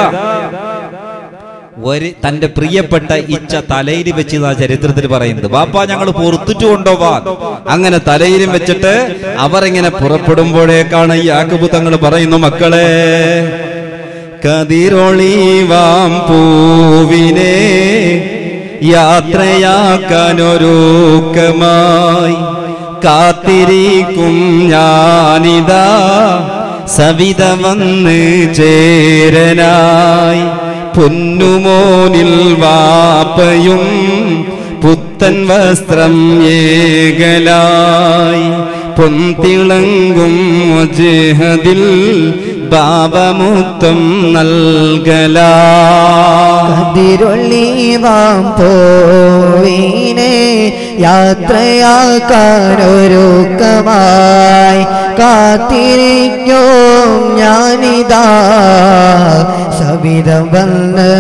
ഒരു തന്റെ പ്രിയപ്പെട്ട ഇച്ഛ തലയിൽ വെച്ച് ആ ചരിത്രത്തിൽ പറയുന്നത് ബാപ്പ ഞങ്ങൾ പുറത്തിട്ട് കൊണ്ടുപോവാൻ അങ്ങനെ തലയിലും വെച്ചിട്ട് അവർ ഇങ്ങനെ പുറപ്പെടുമ്പോഴേക്കാണ് ഈ യാക്കബു തങ്ങൾ പറയുന്നു മക്കളെ കതിരൊളിവാം പൂവിനെ യാത്രയാക്കാനൊരുക്കമായി കാത്തിരിക്കും ഞാനിതാ സവിത വന്ന് ചേരനായി പൊന്നുമോനിൽ വാപ്പയും പുത്തൻ വസ്ത്രം ഏകലായി പൊന്തിളങ്ങും വജ്ഹദിൽ ബാബമുത്തം നൽകലാ കതിരൊള്ളിവാം പോവിനെ യാത്രയാക്കാനൊരുക്കമായി കാത്തിരിക്കോ ഞാനിതാ സവിധം വന്ന്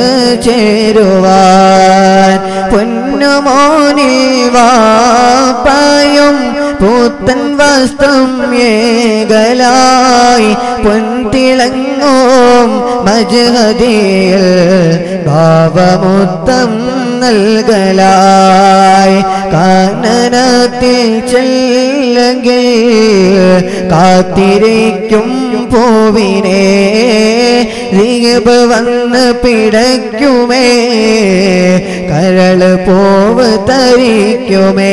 ചേരുവാൻ പൊന്നുമോനിൽ വാപ്പയും പുത്തൻ വസ്ത്രം ഏകലായി പൊൻതിളങ്ങോം മജഹദിയിൽ ഭാവമുത്തം നൽകലായി കാനനത്തിൽ ചെല്ലെങ്കിൽ കാത്തിരിക്കും പൂവിനെ ദീപ് വന്ന് പിടയ്ക്കുമേ കരള് പോവ് തരിക്കുമേ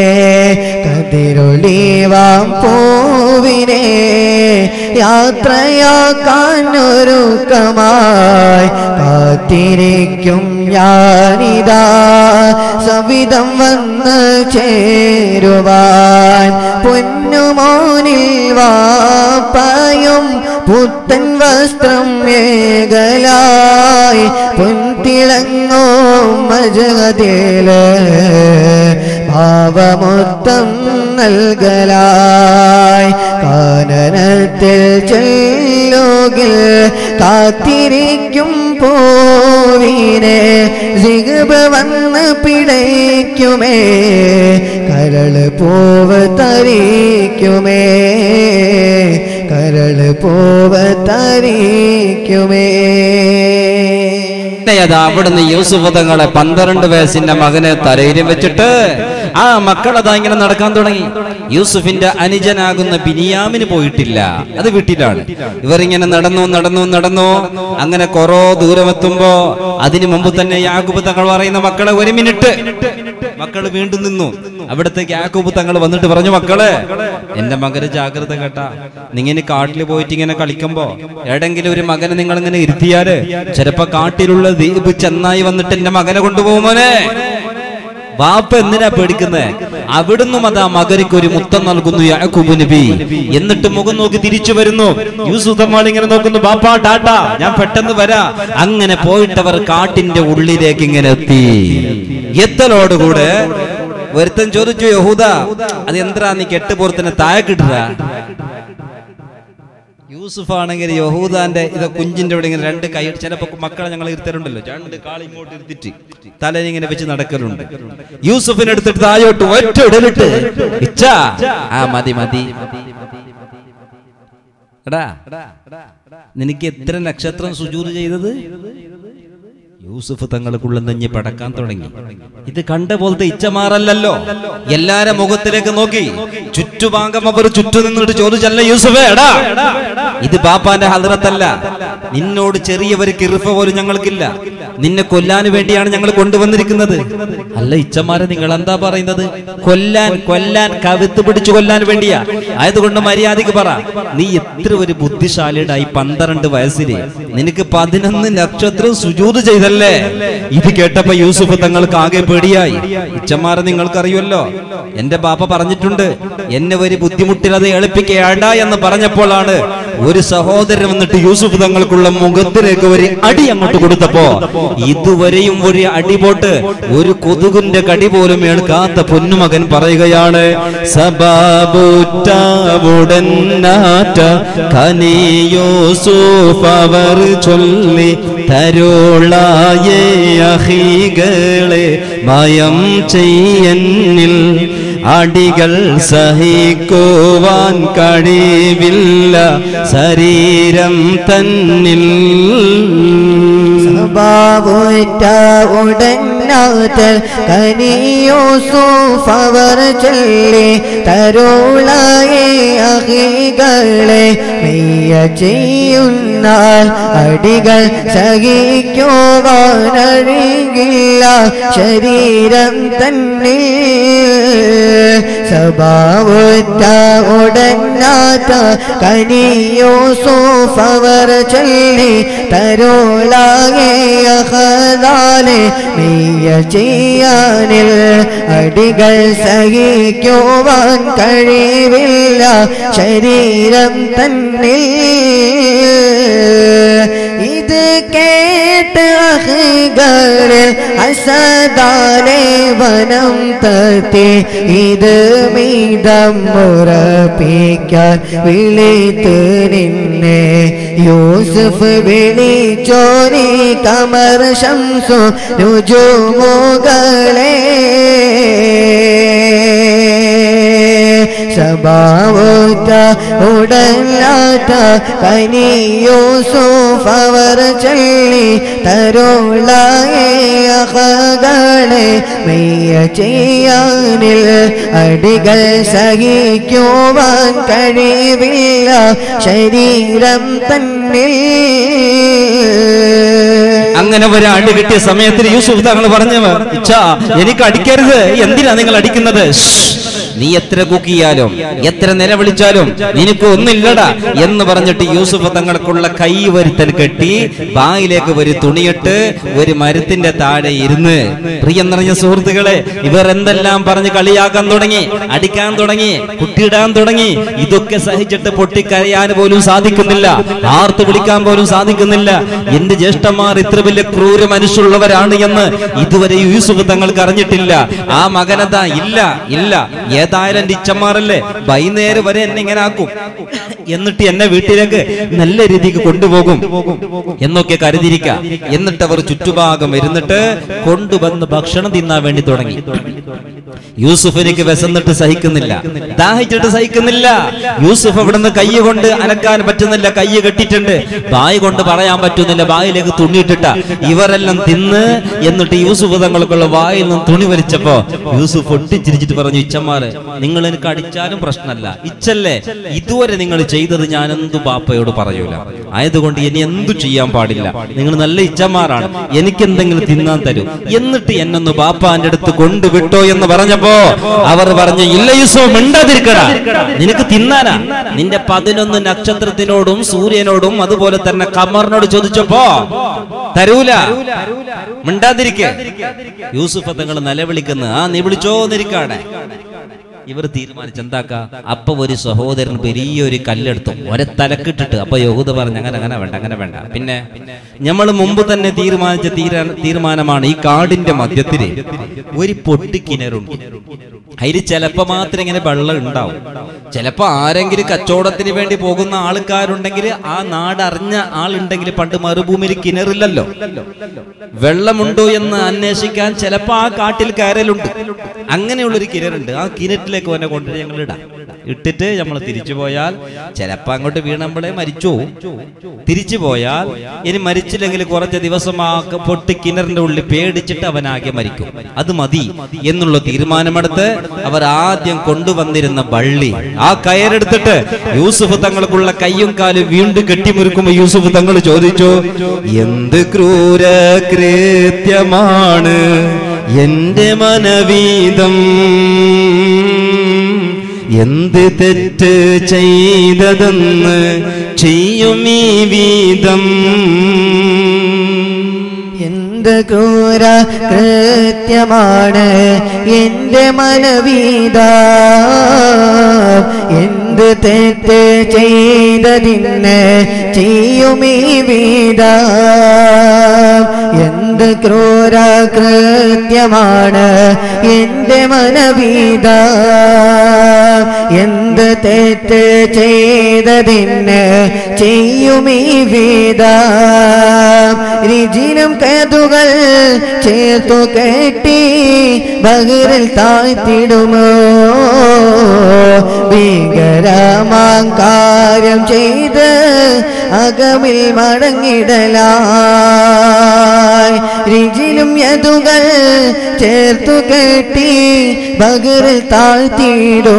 കതിരൊളിവാം പൂവിനെ യാത്രയാക്കാനൊരുക്കമായി കാത്തിരിക്കും ഞാനിതാ സവിധം വന്ന് ചേരുവാൻ പൊന്നുമോനിൽ വാപ്പയും പുത്തൻ വസ്ത്രം ഏകലായി പൊൻതിളങ്ങോ മജതില് ഭാവമൊത്തം നൽകലായി കാനനത്തിൽ ചെല്ലുകിൽ കാത്തിരിക്കും പോവിനെ സിഗബ് വന്ന് പിടയ്ക്കുമേ കരള് പോവ് തരിക്കുമേ കരള് പോവ് തരിക്കുമേ അതാ അവിടുന്ന് യൂസുഫ് തങ്ങളെ പന്ത്രണ്ട് വയസ്സിന്റെ മകനെ തലയിലും വെച്ചിട്ട് ആ മക്കളതാ ഇങ്ങനെ നടക്കാൻ തുടങ്ങി യൂസുഫിന്റെ അനുജനാകുന്ന ബിനിയാമിന് പോയിട്ടില്ല അത് വീട്ടിലാണ് ഇവരിങ്ങനെ നടന്നു നടന്നു നടന്നു അങ്ങനെ കൊറോ ദൂരമെത്തുമ്പോ അതിനു മുമ്പ് തന്നെ യാക്കൂബ് തങ്ങൾ പറയുന്ന മക്കളെ ഒരു മിനിറ്റ് മക്കൾ വീണ്ടും നിന്നു അവിടത്തേക്ക് യാക്കൂബ് തങ്ങൾ വന്നിട്ട് പറഞ്ഞു മക്കളെ എന്റെ മകന് ജാഗ്രത കേട്ടാ നിങ്ങനെ കാട്ടിൽ പോയിട്ട് ഇങ്ങനെ കളിക്കുമ്പോ എവിടെങ്കിലും ഒരു മകനെ നിങ്ങൾ ഇങ്ങനെ ഇരുത്തിയാല് ചിലപ്പോ കാട്ടിലുള്ള ദ്വീപ് ചെന്നായി വന്നിട്ട് എന്റെ മകനെ കൊണ്ടുപോകുമോനെ വാപ്പ എന്തിനാ പേടിക്കുന്നത് അവിടുന്നും അതാ മകനിക്ക് ഒരു മുത്തം നൽകുന്നു യാക്കൂബ് നബി എന്നിട്ട് മുഖം നോക്കി തിരിച്ചു വരുന്നു യൂസുഫമാൾ ഇങ്ങനെ നോക്കുന്നു ബാപ്പാ ടാട്ടാ ഞാൻ പെട്ടെന്ന് വരാ അങ്ങനെ പോയിട്ടവർ കാട്ടിന്റെ ഉള്ളിലേക്ക് ഇങ്ങനെ എത്തി എത്തലോടുകൂടെ ഒരുത്തൻ ചോദിച്ചു യഹൂദ അത് എന്താ നീ കെട്ടുപോർത്തിനെ താഴെ കിട്ടുക യൂസുഫ് ആണെങ്കിൽ യഹൂദാന്റെ ഇത് കുഞ്ചിന്റെ ഇവിടെ ഇങ്ങനെ രണ്ട് കൈ ചിലപ്പോ മക്കളെ ഞങ്ങൾ ഇരുത്തരുണ്ടല്ലോ രണ്ട് കാളി ഇങ്ങോട്ട് ഇരുത്തിട്ട് തലേനെ ഇങ്ങനെ വെച്ച് നടക്കലുണ്ട് യൂസുഫിനെ എടുത്തിട്ട് താഴോട്ട് ഒറ്റ ഇടലിട്ട് ഇച്ഛ ആ മതി മതി എടാ നിനക്ക് എത്ര നക്ഷത്രം സുജൂത് ചെയ്തത് യൂസുഫ് തങ്ങൾക്കുള്ള നെഞ്ഞ് പടക്കാൻ തുടങ്ങി ഇത് കണ്ട പോലത്തെ ഇച്ചമാറല്ലല്ലോ എല്ലാരെ മുഖത്തിലേക്ക് നോക്കി ചുറ്റുഭാഗം അവർ ചുറ്റു നിന്നിട്ട് ചോദിച്ചല്ല യൂസുഫേ എടാ ഇത് ബാപ്പാന്റെ ഹലറത്തല്ല നിന്നോട് ചെറിയവര് കിറുഫ പോലും ഞങ്ങൾക്കില്ല നിന്നെ കൊല്ലാൻ വേണ്ടിയാണ് ഞങ്ങൾ കൊണ്ടുവന്നിരിക്കുന്നത് അല്ല ഇച്ചമാരെ നിങ്ങൾ എന്താ പറയുന്നത് കൊല്ലാൻ കൊല്ലാൻ കവിത്ത് പിടിച്ചു കൊല്ലാൻ വേണ്ടിയാ ആയതുകൊണ്ട് മര്യാദക്ക് പറ നീ എത്ര ഒരു ബുദ്ധിശാലിയുടെ ഈ പന്ത്രണ്ട് വയസ്സില് നിനക്ക് പതിനൊന്ന് നക്ഷത്രം സുജൂത് ചെയ്തല്ലേ ഇത് കേട്ടപ്പോ യൂസുഫ് തങ്ങൾക്ക് ആകെ പേടിയായി ഇച്ചമാരെ നിങ്ങൾക്കറിയുമല്ലോ എന്റെ ബാപ്പ പറഞ്ഞിട്ടുണ്ട് എന്നെ ഒരു ബുദ്ധിമുട്ടിലത് എളുപ്പിക്കേണ്ട എന്ന് പറഞ്ഞപ്പോഴാണ് ഒരു സഹോദരൻ വന്നിട്ട് യൂസുഫ് തങ്ങൾക്കുള്ള മുഖത്തിലേക്ക് ഒരു അടി അങ്ങോട്ട് കൊടുത്തപ്പോ ഇതുവരെയും ഒരു അടി പോട്ട് ഒരു കൊതുകിന്റെ കടി പോലും ഏൽക്കാത്ത പൊന്നുമകൻ പറയുകയാണ് സബാബുറ്റ ഉടനാറ്റ കനി യൂസുഫ് അവർ ചൊല്ലി തരോളായേ അഹികളെ മയം ചെയ്യന്നിൽ അടികൾ സഹിക്കുവാൻ കഴിവില്ല ശരീരം തന്നിൽ ബാബുറ്റ ഉടനാത്തൽ കനിയൂസൂഫ് അവർ ചൊല്ലി തരുളായേ അഹികളെ മെയ്യ ചെയ്യുന്ന അടികൾ സഹിക്കുവാനഴികില്ല ശരീരം തന്നെ സഭാവുറ്റ ഉടനാത്ത കനിയൂസൂഫ് അവർ ചൊല്ലി തരോളാകെ അഹദാലെ മെയ്യ ചെയ്യാനിൽ അടികൾ സഹിക്കുവാൻ കഴിവില്ല ശരീരം തന്നിൽ ഇത് കേട്ട് അഹ്കളിൽ അസദാലെ വനം തത്തി ഇത് മീതം മുറപ്പിക്കാൻ വിളിത്ത് നിന്നെ യൂസുഫ് വിളിച്ചോനി കമർ ശംസു രുജുമുകളെ സഭാവുത്ത ഉടലാത്ത കനി യൂസുഫ് അവർ ചൊല്ലി തരോളായേ അഹകളെ മെയ്യ ചെയ്യാനിൽ അടികൾ സഹിക്കുവാൻ കഴിവില്ല ശരീരം തന്നിൽ അങ്ങനെ ഒരു അടി കിട്ടിയ സമയത്തിൽ യൂസുഫ് തങ്ങൾ പറഞ്ഞു ഇച്ഛാ എനിക്ക് അടിക്കരുത് എന്തിനാ നിങ്ങൾ അടിക്കുന്നത് ശ്ശ്. നീ എത്ര കുക്കിയാലും എത്ര നിലവിളിച്ചാലും നിനക്ക് ഒന്നില്ലടാ എന്ന് പറഞ്ഞിട്ട് യൂസുഫ് തങ്ങൾക്കുള്ള കൈ വരുത്തൽ കെട്ടി ബായിലേക്ക് ഒരു തുണിയിട്ട് ഒരു മരത്തിന്റെ താഴെ ഇരുന്ന് പ്രിയം നിറഞ്ഞ സുഹൃത്തുക്കളെ ഇവർ എന്തെല്ലാം പറഞ്ഞ് കളിയാക്കാൻ തുടങ്ങി അടിക്കാൻ തുടങ്ങി കുട്ടിയിടാൻ തുടങ്ങി ഇതൊക്കെ സഹിച്ചിട്ട് പൊട്ടിക്കരയാൻ പോലും സാധിക്കുന്നില്ല ആർത്ത് വിളിക്കാൻ പോലും സാധിക്കുന്നില്ല എന്റെ ജ്യേഷ്ഠന്മാർ ഇത്ര വലിയ ക്രൂര മനുഷ്യരുള്ളവരാണ് എന്ന് ഇതുവരെ യൂസുഫ് തങ്ങൾക്ക് അറിഞ്ഞിട്ടില്ല ആ മകനത ഇല്ല ഇല്ല ഏതായാലും എന്റെ ഇച്ചന്മാരല്ലേ വൈകുന്നേരം വരെ എന്നെ ഇങ്ങനെ ആക്കും എന്നിട്ട് എന്നെ വീട്ടിലേക്ക് നല്ല രീതിക്ക് കൊണ്ടുപോകും എന്നൊക്കെ കരുതിയിരിക്ക എന്നിട്ട് അവർ ചുറ്റുഭാഗം ഇരുന്നിട്ട് കൊണ്ടുവന്ന് ഭക്ഷണം തിന്നാൻ വേണ്ടി തുടങ്ങി യൂസുഫിനിക്ക് വിശന്നിട്ട് സഹിക്കുന്നില്ല ദാഹിച്ചിട്ട് സഹിക്കുന്നില്ല യൂസുഫ് അവിടുന്ന് കൈ കൊണ്ട് അനക്കാൻ പറ്റുന്നില്ല കൈ കെട്ടിയിട്ടുണ്ട് ബായ് കൊണ്ട് പറയാൻ പറ്റുന്നില്ല ബായിലേക്ക് തുണിയിട്ടിട്ട ഇവരെല്ലാം തിന്ന് എന്നിട്ട് യൂസുഫ് തങ്ങൾക്കുള്ള വായിൽ നിന്ന് തുണി വലിച്ചപ്പോ യൂസുഫ് ഒട്ടിച്ചിരിച്ചിട്ട് പറഞ്ഞു ഇച്ചന്മാര് നിങ്ങൾ എനിക്ക് അടിച്ചാലും പ്രശ്നമല്ല ഇച്ചല്ലേ ഇതുവരെ നിങ്ങൾ ചെയ്തത് ഞാൻ എന്തു ബാപ്പയോട് പറയൂല ആയതുകൊണ്ട് ഇനി എന്തു ചെയ്യാൻ പാടില്ല നിങ്ങൾ നല്ല ഇച്ചന്മാരാണ് എനിക്ക് എന്തെങ്കിലും തിന്നാൻ തരൂ എന്നിട്ട് എന്നൊന്ന് ബാപ്പാന്റെ അടുത്ത് കൊണ്ടുവിട്ടോ എന്ന് പറഞ്ഞപ്പോ അവർ പറഞ്ഞു ഇല്ല യൂസുഫ് മിണ്ടാതിരിക്കടാ നിനക്ക് തിന്നാനാ നിന്റെ പതിനൊന്ന് നക്ഷത്രത്തിനോടും സൂര്യനോടും അതുപോലെ തന്നെ കമറിനോട് ചോദിച്ചപ്പോ തരൂല മിണ്ടാതിരിക്കെ യൂസുഫ് തങ്ങൾ നിലവിളിക്കുന്നു ആ നീ വിളിച്ചോന്നിരിക്കാടെ ഇവർ തീരുമാനിച്ച് എന്താക്ക അപ്പൊ ഒരു സഹോദരൻ വലിയൊരു കല്ലെടുത്തു ഒരെ തലക്കിട്ടിട്ട് അപ്പൊ യഹൂദ പറഞ്ഞു അങ്ങനെ അങ്ങനെ വേണ്ട അങ്ങനെ വേണ്ട പിന്നെ നമ്മൾ മുമ്പ് തന്നെ തീരുമാനിച്ച തീരാ തീരുമാനമാണ് ഈ കാടിന്റെ മധ്യത്തില് ഒരു പൊട്ടിക്കിണറുണ്ട് അതിൽ ചിലപ്പോ മാത്രം ഇങ്ങനെ വെള്ളം ഉണ്ടാവും ചിലപ്പോ ആരെങ്കിലും കച്ചവടത്തിന് വേണ്ടി പോകുന്ന ആൾക്കാരുണ്ടെങ്കിൽ ആ നാട് അറിഞ്ഞ ആളുണ്ടെങ്കിൽ പണ്ട് മറുഭൂമിയിൽ കിണറില്ലല്ലോ വെള്ളമുണ്ടോ എന്ന് അന്വേഷിക്കാൻ ചിലപ്പോ ആ കാട്ടിൽ കയറലുണ്ട് അങ്ങനെയുള്ളൊരു കിണറുണ്ട് ആ കിണറ്റിലേക്ക് അവനെ കൊണ്ടുപോയി ഞങ്ങൾ ഇടാം ഇട്ടിട്ട് നമ്മൾ തിരിച്ചു പോയാൽ ചിലപ്പോ അങ്ങോട്ട് വീണുമ്പോഴേ മരിച്ചു പോവും. തിരിച്ചു പോയാൽ ഇനി മരിച്ചില്ലെങ്കിൽ കുറച്ച് ദിവസം ആ ക- പൊട്ടി കിണറിന്റെ ഉള്ളിൽ പേടിച്ചിട്ട് അവനാകെ മരിക്കും അത് മതി എന്നുള്ള തീരുമാനമെടുത്ത് അവർ ആദ്യം കൊണ്ടുവന്നിരുന്ന വള്ളി ആ കയറെടുത്തിട്ട് യൂസുഫ് തങ്ങൾക്കുള്ള കയ്യും കാലും വീണ്ടും കെട്ടിമുറുക്കുമ്പോ യൂസുഫ് തങ്ങൾ ചോദിച്ചു എന്ത് ക്രൂര കൃത്യമാണ് എന്റെ മനവീതം എന്ത് തെറ്റ് ചെയ്തതെന്ന് ചെയ്യും ഈ വീതം എന്ത് ക്രൂര കൃത്യമാണ് എന്റെ മനവീത എന്ത് തെറ്റ് ചെയ്തതിന് ചെയ്യുമീ വീത എന്ത് ക്രൂര കൃത്യമാണ് എന്റെ മനവീത എന്ത് തെറ്റ് ചെയ്തതിന് ചെയ്യുമീ വീത രുചിനും കതുകൾ ചേർത്തു കെട്ടി ബഹിറിൽ താഴ്ത്തിടുമോ ഭീകരമാം കാര്യം ചെയ്ത് അകമിൽ മടങ്ങിടലായി രുചിലും യതുകൾ ചേർത്തു കെട്ടി ബഹിറിൽ താഴ്ത്തിടോ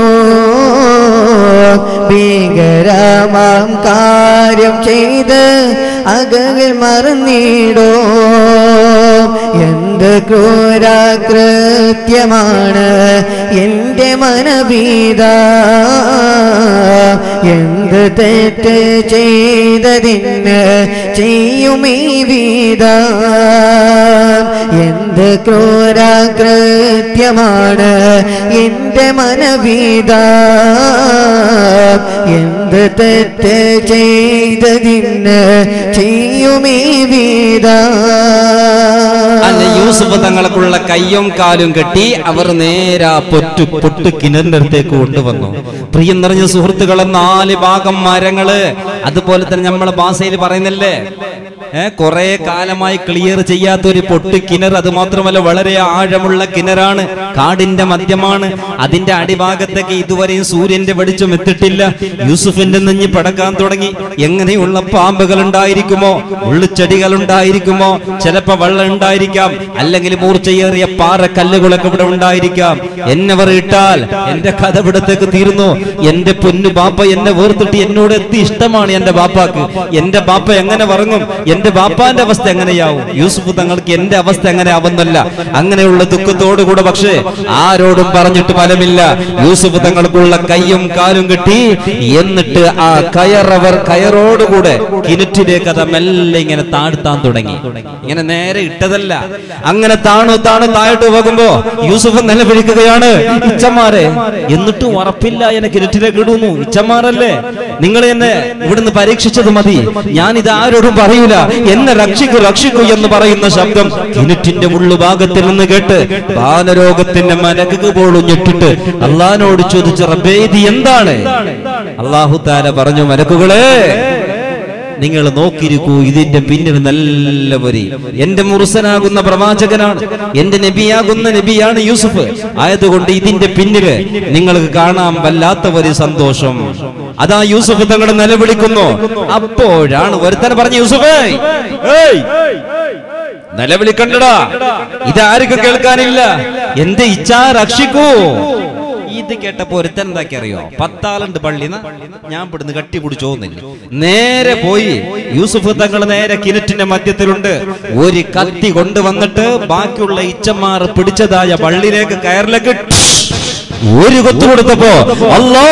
ഭീകരമാം കാര്യം ചെയ്ത് അകവിൽ മറന്നിടോ എന്ത് ക്രൂര കൃത്യമാണ് എന്റെ മനവീത എന്ത് തെറ്റ് ചെയ്തതിന് ചെയ്യുമീ വീത എന്ത് ക്രൂര കൃത്യമാണ് എന്റെ മനവീത എന്ത് തെറ്റ് ചെയ്തതിന് ചെയ്യുമീ വീത അല്ല യൂസുഫ് തങ്ങൾക്കുള്ള കയ്യും കാലും കെട്ടി അവർ നേരെ ആ പൊറ്റു പൊട്ടു കിണറിന്റെ അടുത്തേക്ക് കൊണ്ടുവന്നു പ്രിയം നിറഞ്ഞ സുഹൃത്തുക്കളെ നാല് ഭാഗം മരങ്ങള് അതുപോലെ തന്നെ നമ്മളെ ഭാഷയിൽ പറയുന്നില്ലേ ഏ കുറെ കാലമായി ക്ലിയർ ചെയ്യാത്ത ഒരു പൊട്ടു കിണർ അത് മാത്രമല്ല വളരെ ആഴമുള്ള കിണറാണ് കാടിന്റെ മധ്യമാണ് അതിന്റെ അടിഭാഗത്തേക്ക് ഇതുവരെയും സൂര്യന്റെ വെളിച്ചം എത്തിയിട്ടില്ല യൂസുഫിന്റെ നെഞ്ഞ് പടക്കാൻ തുടങ്ങി എങ്ങനെയുള്ള പാമ്പുകൾ ഉണ്ടായിരിക്കുമോ ഉള്ളുചെടികൾ ഉണ്ടായിരിക്കുമോ ചിലപ്പോ വെള്ളം ഉണ്ടായിരിക്കാം അല്ലെങ്കിൽ മൂർച്ചയേറിയ പാറ കല്ലുകളൊക്കെ ഇവിടെ ഉണ്ടായിരിക്കാം എന്നെ ഇട്ടാൽ എന്റെ കഥ ഇവിടത്തേക്ക് തീർന്നു എന്റെ പൊന്നു ബാപ്പ എന്നെ വേർത്തിട്ട് എന്നോട് എത്തി ഇഷ്ടമാണ് എന്റെ ബാപ്പാക്ക് എന്റെ ബാപ്പ എങ്ങനെ പറങ്ങും എന്റെ ബാപ്പാന്റെ അവസ്ഥ എങ്ങനെയാവും യൂസുഫ് തങ്ങൾക്ക് എന്റെ അവസ്ഥ എങ്ങനെ ആവുന്നല്ല അങ്ങനെയുള്ള ദുഃഖത്തോടുകൂടെ പക്ഷേ ആരോടും പറഞ്ഞിട്ട് ഫലമില്ല യൂസുഫ് തങ്ങൾക്കുള്ള കയ്യും കാലും കിട്ടി എന്നിട്ട് ആ കയറവർ കയറോടുകൂടെ കിണറ്റിലേക്ക് അത് മെല്ലെ ഇങ്ങനെ താഴ്ത്താൻ തുടങ്ങി ഇങ്ങനെ നേരെ ഇട്ടതല്ല അങ്ങനെ താണു താണു താഴോട്ട് പോകുമ്പോ യൂസുഫ് നിലവിളിക്കുകയാണ് ഇച്ചമാരെ എന്നിട്ടും ഉറപ്പില്ല എന്നെ കിണറ്റിലേക്ക് ഇടുന്നു ഇച്ചമാരല്ലേ നിങ്ങൾ എന്നെ ഇവിടുന്ന് പരീക്ഷിച്ചത് മതി ഞാൻ ഇത് ആരോടും പറയൂല എന്നെ രക്ഷിക്കൂ രക്ഷിക്കൂ എന്ന് പറയുന്ന ശബ്ദം കിണറ്റിന്റെ ഉള്ളുഭാഗത്തിൽ നിന്ന് കേട്ട് ബാലരോഗത്തിന്റെ മലകുക പോലും ഞെട്ടിട്ട് അള്ളഹാനോട് ചോദിച്ച റബ്ബേ ഇത് എന്താണ് അള്ളാഹു താല പറഞ്ഞു മലക്കുകളെ നിങ്ങൾ നോക്കിയിരിക്കൂ ഇതിന്റെ പിന്നിൽ നല്ല വരി എന്റെ മുറുസനാകുന്ന പ്രവാചകനാണ് എന്റെ നബിയാകുന്ന നബിയാണ് യൂസുഫ് ആയതുകൊണ്ട് ഇതിന്റെ പിന്നില് നിങ്ങൾക്ക് കാണാൻ വല്ലാത്ത ഒരു സന്തോഷം അതാ യൂസുഫ് തങ്ങളെ നിലവിളിക്കുന്നു അപ്പോഴാണ് ഒരുത്തൻ പറഞ്ഞു യൂസുഫേ ഏയ് നിലവിളിക്കണ്ടടാ ഇതാർക്കും കേൾക്കാനില്ല എന്റെ ഇച്ഛാ രക്ഷിക്കൂ ഇത് കേട്ടപ്പോ ഒരുത്തൻ എന്താക്കി അറിയോ പത്താളുണ്ട് പള്ളിന്ന് ഞാൻ ഇവിടുന്ന് കട്ടിപിടിച്ചു പോകുന്നില്ല നേരെ പോയി യൂസുഫ് തങ്ങൾ നേരെ കിണറ്റിന്റെ മധ്യത്തിലുണ്ട് ഒരു കത്തി കൊണ്ടുവന്നിട്ട് ബാക്കിയുള്ള ഇച്ചന്മാർ പിടിച്ചതായ പള്ളിയിലേക്ക് കയറിലേക്ക് ഒരു കൊത്തു കൊടുത്തപ്പോ അല്ലോ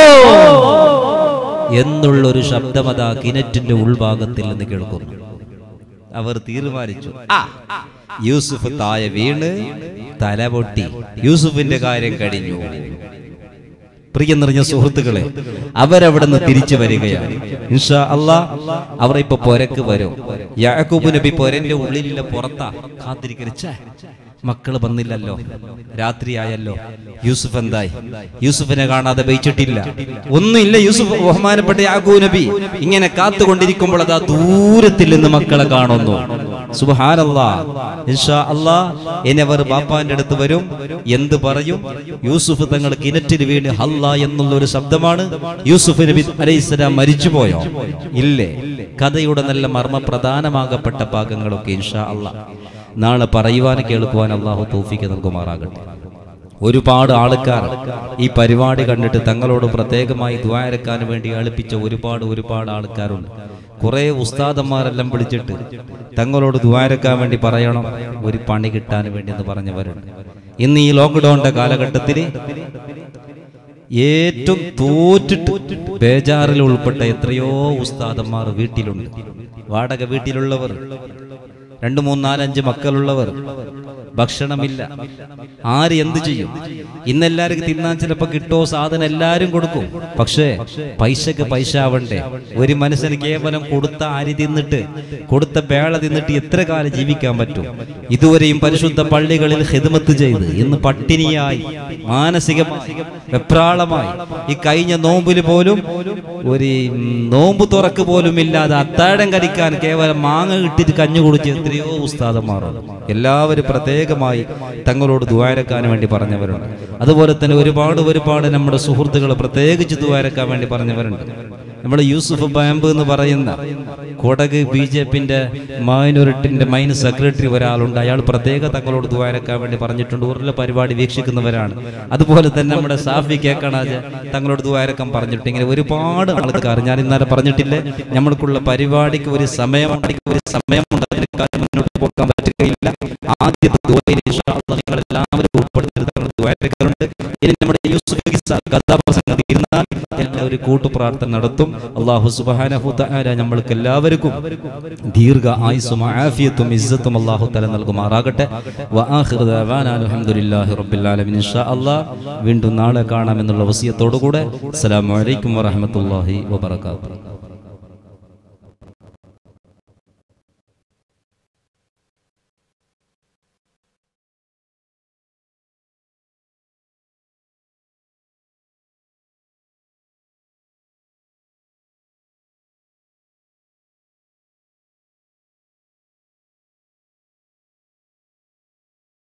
എന്നുള്ളൊരു ശബ്ദമതാ കിണറ്റിന്റെ ഉൾഭാഗത്തിൽ നിന്ന് കേൾക്കുന്നു അവർ തീരുമാനിച്ചു ആ യൂസുഫ് താഴെ വീണ് തല പൊട്ടി യൂസുഫിന്റെ കാര്യം കഴിഞ്ഞു പ്രിയ നിറഞ്ഞ സുഹൃത്തുക്കളെ അവരവിടെ നിന്ന് തിരിച്ചു വരികയാണ് ഇൻഷാ അല്ലാ അവർ ഇപ്പൊ പൊരക്ക് വരും യാക്കൂബ് നബി പൊരന്റെ ഉള്ളിലില്ല പുറത്താ കാത്തിരിക്കരിച്ച മക്കൾ വന്നില്ലല്ലോ രാത്രിയായല്ലോ യൂസുഫ് എന്തായി യൂസുഫിനെ കാണാതെ ബയിച്ചിട്ടില്ല ഒന്നുമില്ല യൂസുഫ് ബഹുമാനപ്പെട്ട യാഗൂ നബി ഇങ്ങനെ കാത്തുകൊണ്ടിരിക്കുമ്പോൾ അതാ ദൂരത്തിൽ നിന്ന് മക്കളെ കാണുന്നു സുബഹാനല്ലാ ഇൻഷാ അല്ലാ ഇനി അവർ ബാപ്പാന്റെ അടുത്ത് വരും എന്ത് പറയും യൂസുഫ് തങ്ങൾ കിണറ്റിൽ വീണ് ഹല്ല എന്നുള്ള ഒരു ശബ്ദമാണ് യൂസുഫ് നബി അലൈഹിസ്സലാം മരിച്ചുപോയോ ഇല്ലേ കഥയുടെ നല്ല മർമ്മപ്രധാനമാകപ്പെട്ട ഭാഗങ്ങളൊക്കെ ഇൻഷാ അല്ലാ നാളെ പറയുവാൻ കേൾക്കുവാൻ അള്ളാഹു തൗഫീക്ക് നൽകുമാറാകട്ടെ ഒരുപാട് ആൾക്കാർ ഈ പരിപാടി കണ്ടിട്ട് തങ്ങളോട് പ്രത്യേകമായി ദ്വാരക്കാൻ വേണ്ടി എളുപ്പിച്ച ഒരുപാട് ഒരുപാട് ആൾക്കാരുണ്ട് കുറെ ഉസ്താദന്മാരെല്ലാം വിളിച്ചിട്ട് തങ്ങളോട് ദ്വാരക്കാൻ വേണ്ടി പറയണം ഒരു പണി കിട്ടാൻ വേണ്ടി എന്ന് പറഞ്ഞവരുണ്ട് ഇന്ന് ഈ ലോക്ക്ഡൌണിന്റെ കാലഘട്ടത്തിൽ ഏറ്റവും തോറ്റിട്ട് ബേജാറിൽ ഉൾപ്പെട്ട എത്രയോ ഉസ്താദന്മാർ വീട്ടിലുണ്ട് വാടക വീട്ടിലുള്ളവർ രണ്ട് മൂന്നാലഞ്ച് മക്കളുള്ളവർ ഭക്ഷണമില്ല ആര് എന്ത് ചെയ്യും ഇന്നെല്ലാവർക്കും തിന്നാൻ ചിലപ്പോ കിട്ടോ സാധനം എല്ലാരും കൊടുക്കും പക്ഷേ പൈസക്ക് പൈസ ആവണ്ടേ ഒരു മനുഷ്യന് കേവലം കൊടുത്ത അരി തിന്നിട്ട് കൊടുത്ത വേള തിന്നിട്ട് എത്ര കാലം ജീവിക്കാൻ പറ്റും ഇതുവരെയും പരിശുദ്ധ പള്ളികളിൽ ഹിദ്മത്ത് ചെയ്ത് ഇന്ന് പട്ടിണിയായി മാനസികമായി വെപ്രാളമായി ഈ കഴിഞ്ഞ നോമ്പിൽ പോലും ഒരു നോമ്പ് തുറക്ക് പോലും ഇല്ലാതെ അത്താഴം കരിക്കാൻ കേവലം മാങ്ങ ഇട്ടിട്ട് കഞ്ഞു കുടിച്ച് എത്രയോ ഉസ്താദന്മാരുണ്ട് എല്ലാവരും പ്രത്യേകമായി തങ്ങളോട് ദ്വാരക്കാൻ വേണ്ടി പറഞ്ഞവരുണ്ട് അതുപോലെ തന്നെ ഒരുപാട് ഒരുപാട് നമ്മുടെ സുഹൃത്തുക്കൾ പ്രത്യേകിച്ച് ദ്വാരക്കാൻ വേണ്ടി പറഞ്ഞവരുണ്ട് നമ്മുടെ യൂസുഫ് ബാമ്പ് എന്ന് പറയുന്ന കൊടക് ബി ജെ പിന്റെ മൈനോറിറ്റിന്റെ മൈൻ സെക്രട്ടറി ഒരാളുണ്ട് അയാൾ പ്രത്യേക തങ്ങളോട് ദ്വാരക്കാൻ വേണ്ടി പറഞ്ഞിട്ടുണ്ട് ഊരിലെ പരിപാടി വീക്ഷിക്കുന്നവരാണ് അതുപോലെ തന്നെ നമ്മുടെ സാഫി കേക്കണാജ് തങ്ങളോട് ദ്വാരക്കാൻ പറഞ്ഞിട്ട് ഇങ്ങനെ ഒരുപാട് ആൾക്കാർ ഞാൻ ഇന്നലെ പറഞ്ഞിട്ടില്ലേ നമ്മൾക്കുള്ള പരിപാടിക്ക് ഒരു സമയമുണ്ടെങ്കിൽ ഒരു സമയമുണ്ട് അതിന് കാലം മുന്നോട്ട് പോകാൻ പറ്റുകയില്ല ആദ്യത്തെ ദുബൈയിൽ നിങ്ങൾ എല്ലാവരും ഉൾപ്പെടുത്തി തങ്ങൾ ദ്വാരക്കാരുണ്ട് ഇനി നമ്മുടെ യൂസുഫ് ഖിസ്സ കഥാപ്രസംഗം തീർന്നാൽ എല്ലാ ഒരു കൂട്ടുപ്രാർത്ഥന നടത്തും അള്ളാഹു സുബ്ഹാനഹു തആല നമ്മൾക്ക് എല്ലാവർക്കും ദീർഘ ആയുസ്സും ആഫിയത്തും ഇസ്സത്തും അള്ളാഹു തആല നൽകുമാറാകട്ടെ വആഖിറു ദഅവാനാ അൽഹംദുലില്ലാഹി റബ്ബിൽ ആലമീൻ ഇൻഷാ അല്ലാഹ് വീണ്ടും നാളെ കാണാമെന്നുള്ള വസിയത്തോടു കൂടെ അസ്സലാമു അലൈക്കും വറഹ്മത്തുള്ളാഹി വബറകാതുഹു